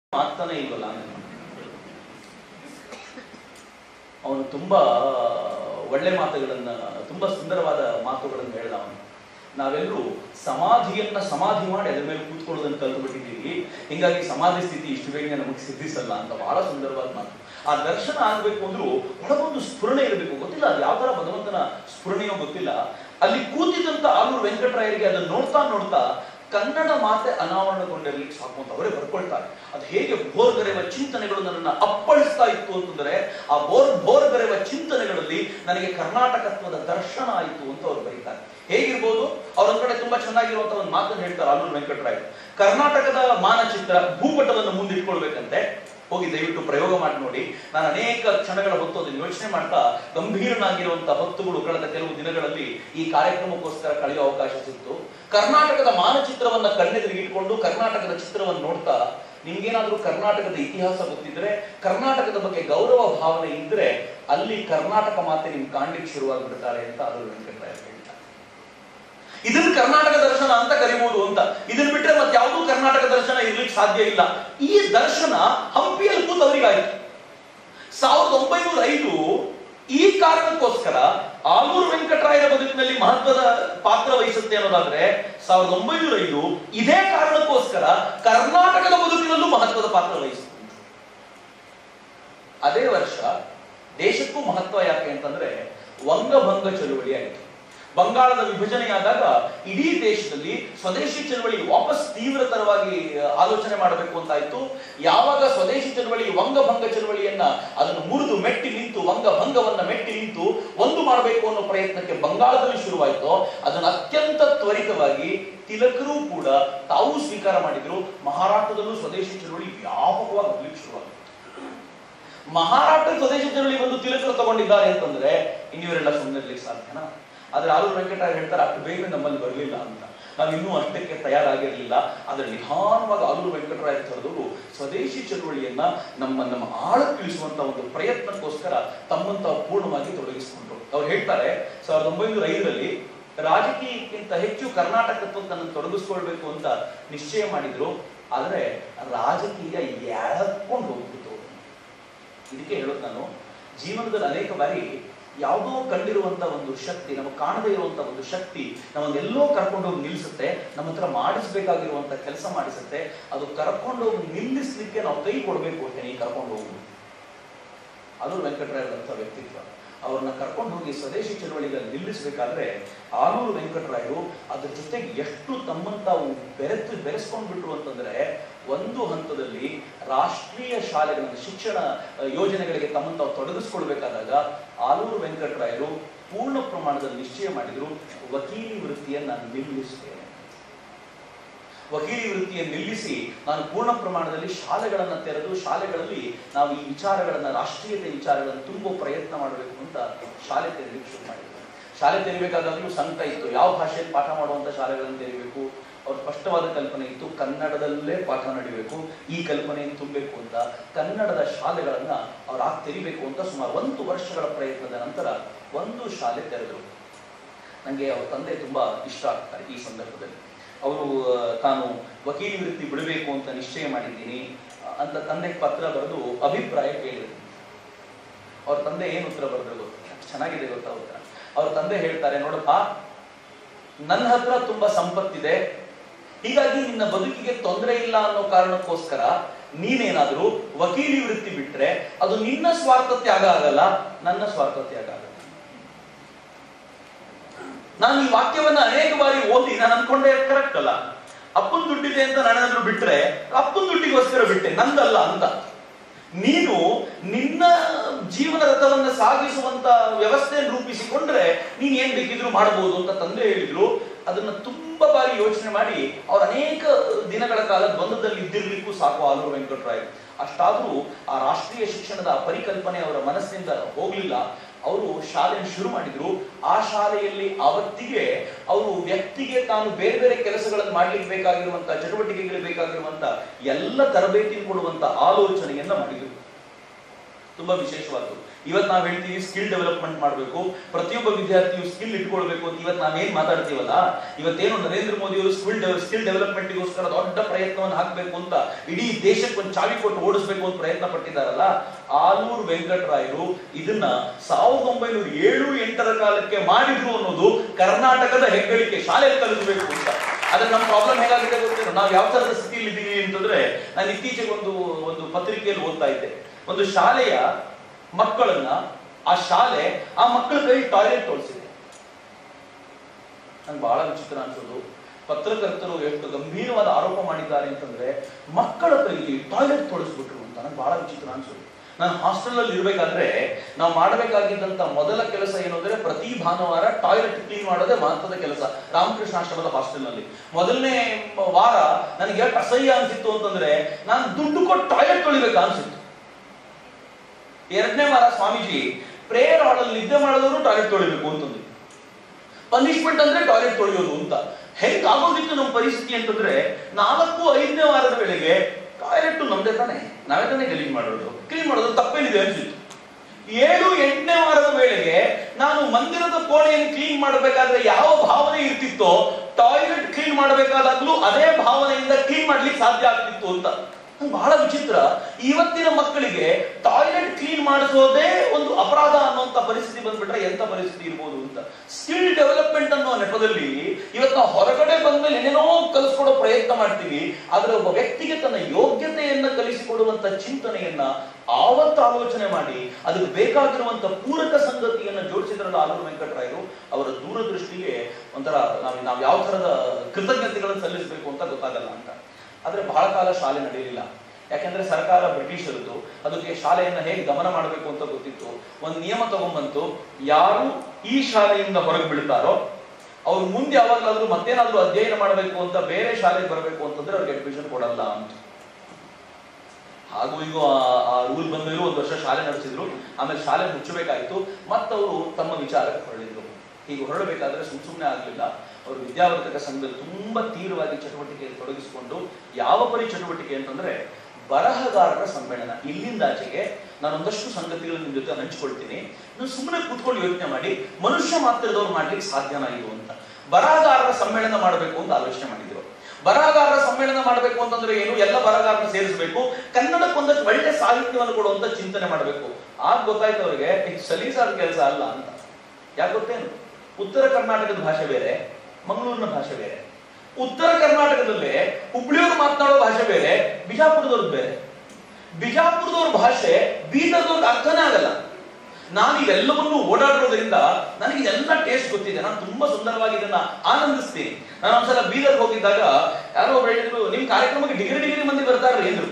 ಆಗ್ತಾನೆ ಇಲ್ವಲ್ಲ ಅಂತ. ಅವನು ತುಂಬಾ ಒಳ್ಳೆ ಮಾತುಗಳನ್ನ ತುಂಬಾ ಸುಂದರವಾದ ಮಾತುಗಳನ್ನು ಹೇಳ್ದ ಅವನು ನಾವೆಲ್ಲರೂ ಸಮಾಧಿಯನ್ನ ಸಮಾಧಿ ಮಾಡಿ ಅದ್ರ ಮೇಲೆ ಕೂತ್ಕೊಳ್ಳೋದನ್ನ ಕಲ್ತು ಬಿಟ್ಟಿದ್ದೀವಿ ಹಿಂಗಾಗಿ ಸಮಾಧಿ ಸ್ಥಿತಿ ಇಷ್ಟು ಬೇಗ ನಮಗೆ ಸಿದ್ಧಿಸಲ್ಲ ಅಂತ ಬಹಳ ಸುಂದರವಾದ ಮಾತು ಆ ದರ್ಶನ ಆಗ್ಬೇಕು ಅಂದ್ರೂ ಒಳಗೊಂದು ಸ್ಫುರಣೆ ಇರಬೇಕು ಗೊತ್ತಿಲ್ಲ ಅದು ಯಾವ ತರ ಭಗವಂತನ ಸ್ಫುರಣೆಯೋ ಗೊತ್ತಿಲ್ಲ ಅಲ್ಲಿ ಕೂತಿದ್ದಂತ ಆಲೂರು ವೆಂಕಟರಾಯರಿಗೆ ಅದನ್ನ ನೋಡ್ತಾ ನೋಡ್ತಾ ಕನ್ನಡ ಮಾತೆ ಅನಾವರಣಗೊಂಡಿರ್ಲಿಕ್ಕೆ ಸಾಕು ಅಂತ ಅವರೇ ಬರ್ಕೊಳ್ತಾರೆ ಅದು ಹೇಗೆ ಬೋರ್ಗರೆವ ಚಿಂತನೆಗಳು ನನ್ನನ್ನು ಅಪ್ಪಳಿಸ್ತಾ ಇತ್ತು ಅಂತಂದ್ರೆ ಆ ಬೋರ್ ಬೋರ್ಗರೆವ ಚಿಂತನೆಗಳಲ್ಲಿ ನನಗೆ ಕರ್ನಾಟಕತ್ವದ ದರ್ಶನ ಆಯಿತು ಅಂತ ಅವ್ರು ಬರೀತಾರೆ ಹೇಗಿರ್ಬೋದು ಅವ್ರ ಕಡೆ ತುಂಬಾ ಚೆನ್ನಾಗಿರುವಂತ ಒಂದು ಮಾತನ್ನು ಹೇಳ್ತಾರೆ ಆಲೂರು ವೆಂಕಟರಾಯ್ ಕರ್ನಾಟಕದ ಮಾನಚಿತ್ರ ಭೂಪಟವನ್ನು ಮುಂದಿಟ್ಕೊಳ್ಬೇಕಂತೆ ಹೋಗಿ ದಯವಿಟ್ಟು ಪ್ರಯೋಗ ಮಾಡಿ ನೋಡಿ ನಾನು ಅನೇಕ ಕ್ಷಣಗಳ ಹೊತ್ತು ಅದನ್ನು ಯೋಚನೆ ಮಾಡ್ತಾ ಗಂಭೀರನಾಗಿರುವಂತಹ ಹೊತ್ತುಗಳು ಕಳೆದ ಕೆಲವು ದಿನಗಳಲ್ಲಿ ಈ ಕಾರ್ಯಕ್ರಮಕ್ಕೋಸ್ಕರ ಕಳೆಯುವ ಅವಕಾಶ ಸಿಕ್ತು ಕರ್ನಾಟಕದ ಮಾನಚಿತ್ರವನ್ನ ಕಣ್ಣೆದುರಿಗೆ ಇಟ್ಕೊಂಡು ಕರ್ನಾಟಕದ ಚಿತ್ರವನ್ನು ನೋಡ್ತಾ ನಿಮ್ಗೇನಾದ್ರೂ ಕರ್ನಾಟಕದ ಇತಿಹಾಸ ಗೊತ್ತಿದ್ರೆ ಕರ್ನಾಟಕದ ಬಗ್ಗೆ ಗೌರವ ಭಾವನೆ ಇದ್ರೆ ಅಲ್ಲಿ ಕರ್ನಾಟಕ ಮಾತೆ ನಿಮ್ಗೆ ಕಾಣ್ಲಿಕ್ಕೆ ಶುರುವಾಗ್ಬಿಡ್ತಾರೆ ಅಂತ ಅದು ವೆಂಕಟರಾಯ ಹೇಳ್ತಾರೆ ಇದನ್ನ ಕರ್ನಾಟಕ ದರ್ಶನ ಅಂತ ಕರಿಬಹುದು ಅಂತ ಇದನ್ನ ಬಿಟ್ರೆ ಮತ್ತೆ ಯಾವುದೂ ಕರ್ನಾಟಕ ದರ್ಶನ ಇರ್ಲಿಕ್ಕೆ ಸಾಧ್ಯ ಇಲ್ಲ ಈ ದರ್ಶನ ಹಂಪಿಯಲ್ಲಿ ಕೂತವರಿಗಾಯಿತು ಸಾವಿರದ ಒಂಬೈನೂರ ಐದು ಈ ಕಾರಣಕ್ಕೋಸ್ಕರ ಆಲೂರು ವೆಂಕಟರಾಯರ ಬದುಕಿನಲ್ಲಿ ಮಹತ್ವದ ಪಾತ್ರ ವಹಿಸುತ್ತೆ ಅನ್ನೋದಾದ್ರೆ ಸಾವಿರದ ಒಂಬೈನೂರ ಐದು ಇದೇ ಕಾರಣಕ್ಕೋಸ್ಕರ ಕರ್ನಾಟಕದ ಬದುಕಿನಲ್ಲೂ ಮಹತ್ವದ ಪಾತ್ರ ವಹಿಸುತ್ತೆ ಅದೇ ವರ್ಷ ದೇಶಕ್ಕೂ ಮಹತ್ವ ಯಾಕೆ ಅಂತಂದ್ರೆ ವಂಗಭಂಗ ಚಳುವಳಿ ಆಯಿತು ಬಂಗಾಳದ ವಿಭಜನೆಯಾದಾಗ ಇಡೀ ದೇಶದಲ್ಲಿ ಸ್ವದೇಶಿ ಚಳವಳಿ ವಾಪಸ್ ತೀವ್ರತರವಾಗಿ ಆಲೋಚನೆ ಮಾಡಬೇಕು ಅಂತಾಯ್ತು ಯಾವಾಗ ಸ್ವದೇಶಿ ಚಳವಳಿ ವಂಗಭಂಗ ಚಳವಳಿಯನ್ನ ಅದನ್ನು ಮುರಿದು ಮೆಟ್ಟಿ ನಿಂತು ವಂಗಭಂಗವನ್ನ ಮೆಟ್ಟಿ ನಿಂತು ಒಂದು ಮಾಡಬೇಕು ಅನ್ನೋ ಪ್ರಯತ್ನಕ್ಕೆ ಬಂಗಾಳದಲ್ಲಿ ಶುರುವಾಯಿತು ಅದನ್ನು ಅತ್ಯಂತ ತ್ವರಿತವಾಗಿ ತಿಲಕರು ಕೂಡ ತಾವು ಸ್ವೀಕಾರ ಮಾಡಿದ್ರು ಮಹಾರಾಷ್ಟ್ರದಲ್ಲೂ ಸ್ವದೇಶಿ ಚಳವಳಿ ವ್ಯಾಪಕವಾಗಿ ಹೋಗ್ಲಿಕ್ಕೆ ಶುರುವಾಯಿತು ಮಹಾರಾಷ್ಟ್ರ ಸ್ವದೇಶಿ ಚಳವಳಿ ಒಂದು ತಿಲಕರು ತಗೊಂಡಿದ್ದಾರೆ ಅಂತಂದ್ರೆ ಇನ್ನಿವರೆಲ್ಲ ಸುಮ್ಮನಿರ್ಲಿಕ್ಕೆ ಸಾಧ್ಯನಾ ಆದ್ರೆ ಆಲೂರು ವೆಂಕಟರಾಯ ಹೇಳ್ತಾರೆ ಅಷ್ಟು ಬೇಗ ನಮ್ಮಲ್ಲಿ ಬರಲಿಲ್ಲ ಅಂತ ನಾವು ಇನ್ನೂ ಅಷ್ಟಕ್ಕೆ ತಯಾರಾಗಿರಲಿಲ್ಲ ಆದ್ರೆ ನಿಧಾನವಾಗಿ ಆಲೂರು ವೆಂಕಟರಾಯ ತರದವರು ಸ್ವದೇಶಿ ಚಳುವಳಿಯನ್ನ ನಮ್ಮ ನಮ್ಮ ಆಳಕ್ಕಿಳಿಸುವಂತ ಒಂದು ಪ್ರಯತ್ನಕ್ಕೋಸ್ಕರ ತಮ್ಮನ್ನು ತಾವು ಪೂರ್ಣವಾಗಿ ತೊಡಗಿಸಿಕೊಂಡ್ರು ಅವ್ರು ಹೇಳ್ತಾರೆ ಸಾವಿರದ ಒಂಬೈನೂರ ಐದರಲ್ಲಿ ರಾಜಕೀಯಕ್ಕಿಂತ ಹೆಚ್ಚು ಕರ್ನಾಟಕತ್ವವನ್ನು ತೊಡಗಿಸ್ಕೊಳ್ಬೇಕು ಅಂತ ನಿಶ್ಚಯ ಮಾಡಿದ್ರು ಆದ್ರೆ ರಾಜಕೀಯ ಎಳಕೊಂಡು ಹೋಗ್ಬಿಟ್ಟು ಇದಕ್ಕೆ ಹೇಳೋದು ನಾನು ಜೀವನದಲ್ಲಿ ಅನೇಕ ಬಾರಿ ಯಾವುದೋ ಕಂಡಿರುವಂತ ಒಂದು ಶಕ್ತಿ ನಮಗೆ ಕಾಣದೇ ಇರುವಂತ ಒಂದು ಶಕ್ತಿ ನಮ್ಮನ್ನೆಲ್ಲೋ ಕರ್ಕೊಂಡೋಗಿ ನಿಲ್ಲಿಸುತ್ತೆ ನಮ್ಮ ಹತ್ರ ಮಾಡಿಸ್ಬೇಕಾಗಿರುವಂತ ಕೆಲಸ ಮಾಡಿಸುತ್ತೆ ಅದು ಕರ್ಕೊಂಡೋಗಿ ನಿಲ್ಲಿಸ್ಲಿಕ್ಕೆ ನಾವು ಕೈ ಕೊಡಬೇಕು ಅಂತ ನೀ ಕರ್ಕೊಂಡು ಹೋಗು ಅದು ವೆಂಕಟರಾಯರಂತ ವ್ಯಕ್ತಿತ್ವ ಅವ್ರನ್ನ ಕರ್ಕೊಂಡು ಹೋಗಿ ಸ್ವದೇಶಿ ಚಳವಳಿಗಳಲ್ಲಿ ನಿಲ್ಲಿಸಬೇಕಾದ್ರೆ ಆಲೂರು ವೆಂಕಟರಾಯರು ಅದ್ರ ಜೊತೆಗೆ ಎಷ್ಟು ತಮ್ಮನ್ನು ತಾವು ಬೆರೆತು ಬೆರೆಸ್ಕೊಂಡ್ಬಿಟ್ರು ಅಂತಂದ್ರೆ ಒಂದು ಹಂತದಲ್ಲಿ ರಾಷ್ಟ್ರೀಯ ಶಾಲೆಗಳನ್ನು ಶಿಕ್ಷಣ ಅಹ್, ಯೋಜನೆಗಳಿಗೆ ತಮ್ಮನ್ನು ತಾವು ತೊಡಗಿಸ್ಕೊಳ್ಬೇಕಾದಾಗ ಆಲೂರು ವೆಂಕಟರಾಯರು ಪೂರ್ಣ ಪ್ರಮಾಣದಲ್ಲಿ ನಿಶ್ಚಯ ಮಾಡಿದ್ರು ವಕೀಲಿ ವೃತ್ತಿಯನ್ನ ನಾನು ನಿಲ್ಲಿಸ್ತೇನೆ ವಕೀಲಿ ವೃತ್ತಿಯನ್ನು ನಿಲ್ಲಿಸಿ ನಾನು ಪೂರ್ಣ ಪ್ರಮಾಣದಲ್ಲಿ ಶಾಲೆಗಳನ್ನು ತೆರೆದು ಶಾಲೆಗಳಲ್ಲಿ ನಾವು ಈ ವಿಚಾರಗಳನ್ನ ರಾಷ್ಟ್ರೀಯತೆ ವಿಚಾರಗಳನ್ನು ತುಂಬೋ ಪ್ರಯತ್ನ ಮಾಡಬೇಕು ಅಂತ ಶಾಲೆ ತೆರೀಲಿಕ್ಕೆ ಶುರು ಮಾಡಿದ್ರು ಶಾಲೆ ತೆರಿಬೇಕಾದಾಗಲೂ ಸಂಕಟ ಇತ್ತು ಯಾವ ಭಾಷೆಯಲ್ಲಿ ಪಾಠ ಮಾಡುವಂತ ಶಾಲೆಗಳನ್ನು ತೆರಿಬೇಕು ಅವ್ರ ಸ್ಪಷ್ಟವಾದ ಕಲ್ಪನೆ ಇತ್ತು ಕನ್ನಡದಲ್ಲೇ ಪಾಠ ನಡಿಬೇಕು ಈ ಕಲ್ಪನೆಯನ್ನು ತುಂಬಬೇಕು ಅಂತ ಕನ್ನಡದ ಶಾಲೆಗಳನ್ನ ಅವ್ರು ಆಗ ತೆರಿಬೇಕು ಅಂತ ಸುಮಾರು ಒಂದು ವರ್ಷಗಳ ಪ್ರಯತ್ನದ ನಂತರ ಒಂದು ಶಾಲೆ ತೆರೆದರು ನನಗೆ ಅವ್ರ ತಂದೆ ತುಂಬಾ ಇಷ್ಟ ಆಗ್ತಾರೆ ಈ ಸಂದರ್ಭದಲ್ಲಿ ಅವರು ತಾನು ವಕೀಲಿ ವೃತ್ತಿ ಬಿಡಬೇಕು ಅಂತ ನಿಶ್ಚಯ ಮಾಡಿದ್ದೀನಿ ಅಹ್, ಅಂತ ತಂದೆಗೆ ಪತ್ರ ಬರೆದು ಅಭಿಪ್ರಾಯ ಕೇಳಿದ್ರು ಅವ್ರ ತಂದೆ ಏನು ಉತ್ತರ ಬರೆದ್ರು ಗೊತ್ತಿಲ್ಲ ಚೆನ್ನಾಗಿದೆ ಗೊತ್ತಾ ಉತ್ತರ ಅವ್ರ ತಂದೆ ಹೇಳ್ತಾರೆ ನೋಡಪ್ಪ ನನ್ನ ಹತ್ರ ತುಂಬಾ ಸಂಪತ್ತಿದೆ ಹೀಗಾಗಿ ನಿನ್ನ ಬದುಕಿಗೆ ತೊಂದರೆ ಇಲ್ಲ ಅನ್ನೋ ಕಾರಣಕ್ಕೋಸ್ಕರ ನೀನೇನಾದ್ರೂ ವಕೀಲಿ ವೃತ್ತಿ ಬಿಟ್ರೆ ಅದು ನಿನ್ನ ಸ್ವಾರ್ಥ ತ್ಯಾಗ ಆಗಲ್ಲ ನನ್ನ ಸ್ವಾರ್ಥ ತ್ಯಾಗ ಆಗಲ್ಲ ನಾನು ಈ ವಾಕ್ಯವನ್ನ ಅನೇಕ ಬಾರಿ ಓದಿ ನಾನು ಅನ್ಕೊಂಡೆ ಕರೆಕ್ಟ್ ಅಲ್ಲ ಅಪ್ಪನ ದುಡ್ಡಿದೆ ಅಂತ ನಾನೇನಾದ್ರೂ ಬಿಟ್ರೆ ಅಪ್ಪನ ದುಡ್ಡಿಗೋಸ್ಕರ ಬಿಟ್ಟೆ ನಂದಲ್ಲ ಅಂತ ನೀನು ನಿನ್ನ ಜೀವನ ರಥವನ್ನ ಸಾಗಿಸುವಂತ ವ್ಯವಸ್ಥೆಯನ್ನು ರೂಪಿಸಿಕೊಂಡ್ರೆ ನೀನ್ ಏನ್ ಬೇಕಿದ್ರು ಮಾಡಬಹುದು ಅಂತ ತಂದೆ ಹೇಳಿದ್ರು ಅದನ್ನ ತುಂಬಾ ಬಾರಿ ಯೋಚನೆ ಮಾಡಿ ಅವ್ರ ಅನೇಕ ದಿನಗಳ ಕಾಲ ದ್ವಂದ್ವದಲ್ಲಿ ಇದ್ದಿರ್ಲಿಕ್ಕೂ ಸಾಕು ಆಲೂರು ವೆಂಕಟರಾಯ್ ಅಷ್ಟಾದ್ರೂ ಆ ರಾಷ್ಟ್ರೀಯ ಶಿಕ್ಷಣದ ಪರಿಕಲ್ಪನೆ ಅವರ ಮನಸ್ಸಿನಿಂದ ಹೋಗ್ಲಿಲ್ಲ ಅವರು ಶಾಲೆ ಶುರು ಮಾಡಿದ್ರು ಆ ಶಾಲೆಯಲ್ಲಿ ಅವತ್ತಿಗೆ ಅವರು ವ್ಯಕ್ತಿಗೆ ತಾನು ಬೇರೆ ಬೇರೆ ಕೆಲಸಗಳನ್ನು ಮಾಡ್ಲಿಕ್ಕೆ ಬೇಕಾಗಿರುವಂತ ಚಟುವಟಿಕೆಗಳಿಗೆ ಬೇಕಾಗಿರುವಂತ ಎಲ್ಲ ತರಬೇತಿ ಕೊಡುವಂತ ಆಲೋಚನೆಯನ್ನ ಮಾಡಿದ್ರು ತುಂಬಾ ವಿಶೇಷವಾದ್ದು ಇವತ್ತು ನಾವು ಹೇಳ್ತೀವಿ ಸ್ಕಿಲ್ ಡೆವಲಪ್ಮೆಂಟ್ ಮಾಡಬೇಕು ಪ್ರತಿಯೊಬ್ಬ ವಿದ್ಯಾರ್ಥಿಯು ಸ್ಕಿಲ್ ಇಟ್ಕೊಳ್ಬೇಕು ಅಂತ ಇವತ್ತು ನಾವೇನ್ ಮಾತಾಡ್ತೀವಲ್ಲ ಇವತ್ತೇನು ನರೇಂದ್ರ ಮೋದಿ ಅವರು ಸ್ಕಿಲ್ ಸ್ಕಿಲ್ ಡೆವಲಪ್ಮೆಂಟ್ಗೋಸ್ಕರ ದೊಡ್ಡ ಪ್ರಯತ್ನವನ್ನು ಹಾಕಬೇಕು ಅಂತ ಇಡೀ ದೇಶಕ್ಕೆ ಒಂದು ಚಾವಿ ಕೊಟ್ಟು ಓಡಿಸ್ಬೇಕು ಅಂತ ಪ್ರಯತ್ನ ಪಟ್ಟಿದ್ದಾರಲ್ಲ ಆಲೂರು ವೆಂಕಟರಾಯರು ಇದನ್ನ ಸಾವಿರದ ಒಂಬೈನೂರ ಏಳು ಎಂಟರ ಕಾಲಕ್ಕೆ ಮಾಡಿದ್ರು ಅನ್ನೋದು ಕರ್ನಾಟಕದ ಹೆಗ್ಗಳಿಕೆ ಶಾಲೆಯಲ್ಲಿ ಕಲಿಸಬೇಕು ಅಂತ ಆದ್ರೆ ನಮ್ಮ ಪ್ರಾಬ್ಲಮ್ ಹೇಗಾಗಿದೆ ಗೊತ್ತಿಲ್ಲ ನಾವು ಯಾವ ತರದ ಸ್ಥಿತಿಯಲ್ಲಿ ಇದ್ದೀವಿ ಅಂತಂದ್ರೆ ನಾನು ಇತ್ತೀಚೆಗೆ ಒಂದು ಒಂದು ಪತ್ರಿಕೆಯಲ್ಲಿ ಓದ್ತಾ ಇದ್ದೆ ಒಂದು ಶಾಲೆಯ ಮಕ್ಕಳನ್ನ ಆ ಶಾಲೆ ಆ ಮಕ್ಕಳ ಕೈ ಟಾಯ್ಲೆಟ್ ತೋರಿಸಿದೆ ನಂಗೆ ಬಹಳ ವಿಚಿತ್ರ ಅನ್ಸೋದು ಪತ್ರಕರ್ತರು ಎಷ್ಟು ಗಂಭೀರವಾದ ಆರೋಪ ಮಾಡಿದ್ದಾರೆ ಅಂತಂದ್ರೆ ಮಕ್ಕಳ ಕೈಲಿ ಟಾಯ್ಲೆಟ್ ತೊಳಸ್ಬಿಟ್ರು ಅಂತ ನಂಗೆ ಬಹಳ ವಿಚಿತ್ರ ಅನ್ಸೋದು ನಾನು ಹಾಸ್ಟೆಲ್ ಅಲ್ಲಿ ಇರ್ಬೇಕಾದ್ರೆ ನಾವು ಮಾಡಬೇಕಾಗಿದ್ದಂತ ಮೊದಲ ಕೆಲಸ ಏನು ಅಂದ್ರೆ ಪ್ರತಿ ಭಾನುವಾರ ಟಾಯ್ಲೆಟ್ ಕ್ಲೀನ್ ಮಾಡೋದೇ ಮಹತ್ವದ ಕೆಲಸ ರಾಮಕೃಷ್ಣ ಆಶ್ರಮದ ಹಾಸ್ಟೆಲ್ ನಲ್ಲಿ ಮೊದಲನೇ ವಾರ ನನಗೆ ಎಷ್ಟು ಅಸಹ್ಯ ಅನ್ಸಿತ್ತು ಅಂತಂದ್ರೆ ನಾನು ದುಡ್ಡು ಕೊಟ್ಟು ಟಾಯ್ಲೆಟ್ ತೊಳಿಬೇಕಾ ಅನ್ಸಿತ್ತು ಎರಡನೇ ವಾರ ಸ್ವಾಮೀಜಿ ಪ್ರೇಯರ್ ಹಾಲ್ ಅಲ್ಲಿ ನಿದ್ದೆ ಮಾಡಿದವರು ಟಾಯ್ಲೆಟ್ ತೊಳಿಬೇಕು ಅಂತಂದ್ರು ಪನಿಷ್ಮೆಂಟ್ ಅಂದ್ರೆ ಟಾಯ್ಲೆಟ್ ತೊಳೆಯೋದು ಅಂತ ಹೆಂಗ್ ಆಗೋದಿತ್ತು ನಮ್ಮ ಪರಿಸ್ಥಿತಿ ಅಂತಂದ್ರೆ ನಾಲ್ಕು ಐದನೇ ವಾರದ ವೇಳೆಗೆ ಟಾಯ್ಲೆಟ್ ನಮ್ದೇ ತಾನೆ ನಾವೇ ತಾನೇ ಗಲೀಜ್ ಮಾಡೋದು ಕ್ಲೀನ್ ಮಾಡೋದು ತಪ್ಪೇನಿದೆ ಅನ್ಸಿತ್ತು ಏಳು ಎಂಟನೇ ವಾರದ ವೇಳೆಗೆ ನಾನು ಮಂದಿರದ ಕೋಣೆಯನ್ನು ಕ್ಲೀನ್ ಮಾಡಬೇಕಾದ್ರೆ ಯಾವ ಭಾವನೆ ಇರ್ತಿತ್ತೋ ಟಾಯ್ಲೆಟ್ ಕ್ಲೀನ್ ಮಾಡಬೇಕಾದಾಗ್ಲೂ ಅದೇ ಭಾವನೆಯಿಂದ ಕ್ಲೀನ್ ಮಾಡ್ಲಿಕ್ಕೆ ಸಾಧ್ಯ ಆಗ್ತಿತ್ತು ಅಂತ ನಂಗ್ ಬಹಳ ವಿಚಿತ್ರ ಇವತ್ತಿನ ಮಕ್ಕಳಿಗೆ ಟಾಯ್ಲೆಟ್ ಕ್ಲೀನ್ ಮಾಡಿಸೋದೇ ಒಂದು ಅಪರಾಧ ಅನ್ನುವಂತ ಪರಿಸ್ಥಿತಿ ಬಂದ್ಬಿಟ್ರೆ ಎಂತ ಪರಿಸ್ಥಿತಿ ಇರ್ಬೋದು ಅಂತ ಸ್ಕಿಲ್ ಡೆವಲಪ್ಮೆಂಟ್ ಅನ್ನೋ ನೆಪದಲ್ಲಿ ಇವತ್ತು ನಾವು ಹೊರಗಡೆ ಬಂದ್ಮೇಲೆ ಏನೇನೋ ಕಲಿಸ್ಕೊಡೋ ಪ್ರಯತ್ನ ಮಾಡ್ತೀವಿ ಆದ್ರೆ ಒಬ್ಬ ವ್ಯಕ್ತಿಗೆ ತನ್ನ ಯೋಗ್ಯತೆಯನ್ನ ಕಲಿಸಿಕೊಡುವಂತ ಚಿಂತನೆಯನ್ನ ಆವತ್ತು ಆಲೋಚನೆ ಮಾಡಿ ಅದಕ್ಕೆ ಬೇಕಾಗಿರುವಂತ ಪೂರಕ ಸಂಗತಿಯನ್ನ ಜೋಡಿಸಿದ್ರಲ್ಲ ಆಲೂರು ವೆಂಕಟರಾಯರು ಅವರ ದೂರದೃಷ್ಟಿಗೆ ಒಂಥರ ನಾವು ನಾವು ಯಾವ ತರದ ಕೃತಜ್ಞತೆಗಳನ್ನು ಸಲ್ಲಿಸಬೇಕು ಅಂತ ಗೊತ್ತಾಗಲ್ಲ ಅಂತ ಆದ್ರೆ ಬಹಳ ಕಾಲ ಶಾಲೆ ನಡೆಯಲಿಲ್ಲ ಯಾಕೆಂದ್ರೆ ಸರ್ಕಾರ ಬ್ರಿಟಿಷರದ್ದು ಅದಕ್ಕೆ ಶಾಲೆಯನ್ನ ಹೇಗೆ ಗಮನ ಮಾಡಬೇಕು ಅಂತ ಗೊತ್ತಿತ್ತು ಒಂದು ನಿಯಮ ತಗೊಂಡ್ಬಂತು ಯಾರು ಈ ಶಾಲೆಯಿಂದ ಹೊರಗೆ ಬೀಳ್ತಾರೋ ಅವ್ರು ಮುಂದೆ ಯಾವಾಗಲಾದ್ರೂ ಮತ್ತೇನಾದ್ರೂ ಅಧ್ಯಯನ ಮಾಡಬೇಕು ಅಂತ ಬೇರೆ ಶಾಲೆಗೆ ಬರಬೇಕು ಅಂತಂದ್ರೆ ಅವ್ರಿಗೆ ಅಡ್ಮಿಷನ್ ಕೊಡಲ್ಲ ಅಂತ ಹಾಗೂ ಈಗ ಆ ರೂಲ್ ಬಂದಿದ್ರು ಒಂದು ವರ್ಷ ಶಾಲೆ ನಡೆಸಿದ್ರು ಆಮೇಲೆ ಶಾಲೆ ಮುಚ್ಚಬೇಕಾಯ್ತು ಮತ್ತವರು ತಮ್ಮ ವಿಚಾರಕ್ಕೆ ಹೊರಳಿದ್ರು ಹೀಗೆ ಹೊರಡಬೇಕಾದ್ರೆ ಸುಮ್ ಸುಮ್ಮನೆ ಆಗ್ಲಿಲ್ಲ ಅವರು ವಿದ್ಯಾವರ್ಧಕ ಸಂಘದಲ್ಲಿ ತುಂಬಾ ತೀವ್ರವಾಗಿ ಚಟುವಟಿಕೆಯಲ್ಲಿ ತೊಡಗಿಸಿಕೊಂಡು ಯಾವ ಪರಿ ಚಟುವಟಿಕೆ ಅಂತಂದ್ರೆ ಬರಹಗಾರರ ಸಮ್ಮೇಳನ ಇಲ್ಲಿಂದಾಚೆಗೆ ನಾನು ಒಂದಷ್ಟು ಸಂಗತಿಗಳನ್ನು ನಿಮ್ ಜೊತೆ ಹಂಚ್ಕೊಳ್ತೀನಿ ನೀವು ಸುಮ್ಮನೆ ಕೂತ್ಕೊಂಡು ಯೋಚನೆ ಮಾಡಿ ಮನುಷ್ಯ ಮಾತ್ರದವ್ರು ಮಾಡ್ಲಿಕ್ಕೆ ಸಾಧ್ಯನಾ ಇದು ಅಂತ ಬರಹಗಾರರ ಸಮ್ಮೇಳನ ಮಾಡಬೇಕು ಅಂತ ಆಲೋಚನೆ ಮಾಡಿದ್ರು ಬರಹಗಾರರ ಸಮ್ಮೇಳನ ಮಾಡಬೇಕು ಅಂತಂದ್ರೆ ಏನು ಎಲ್ಲ ಬರಹಗಾರನ ಸೇರಿಸಬೇಕು ಕನ್ನಡಕ್ಕೊಂದಷ್ಟು ಒಳ್ಳೆ ಸಾಹಿತ್ಯವನ್ನು ಕೊಡುವಂತ ಚಿಂತನೆ ಮಾಡಬೇಕು ಆಗ ಗೊತ್ತಾಯ್ತು ಅವರಿಗೆ ಇದು ಸಲೀಸಾದ ಕೆಲಸ ಅಲ್ಲ ಅಂತ ಯಾಕೆ ಗೊತ್ತೇನು ಉತ್ತರ ಕರ್ನಾಟಕದ ಭಾಷೆ ಬೇರೆ ಮಂಗಳೂರಿನ ಭಾಷೆ ಬೇರೆ ಉತ್ತರ ಕರ್ನಾಟಕದಲ್ಲೇ ಹುಬ್ಳಿಯವರು ಮಾತನಾಡೋ ಭಾಷೆ ಬೇರೆ ಬಿಜಾಪುರದವ್ರದ್ದು ಬೇರೆ ಬಿಜಾಪುರದವ್ರ ಭಾಷೆ ಬೀದರ್ದವ್ರಿಗೆ ಅರ್ಥನೇ ಆಗಲ್ಲ ನಾನು ಇವೆಲ್ಲವನ್ನು ಓಡಾಡಿರೋದ್ರಿಂದ ನನಗೆ ಇದೆಲ್ಲ ಟೇಸ್ಟ್ ಗೊತ್ತಿದೆ ನಾನು ತುಂಬಾ ಸುಂದರವಾಗಿ ಇದನ್ನ ಆನಂದಿಸ್ತೀನಿ ನಾನು ಒಂದ್ಸಲ ಬೀದರ್ ಹೋಗಿದ್ದಾಗ ಯಾರೋ ಒಬ್ರು ಹೇಳಿದ್ರು ನಿಮ್ ಕಾರ್ಯಕ್ರಮಕ್ಕೆ ಡಿಗ್ರಿ ಡಿಗ್ರಿ ಮಂದಿ ಬರ್ತಾರ್ರಿ ಎಂದ್ರು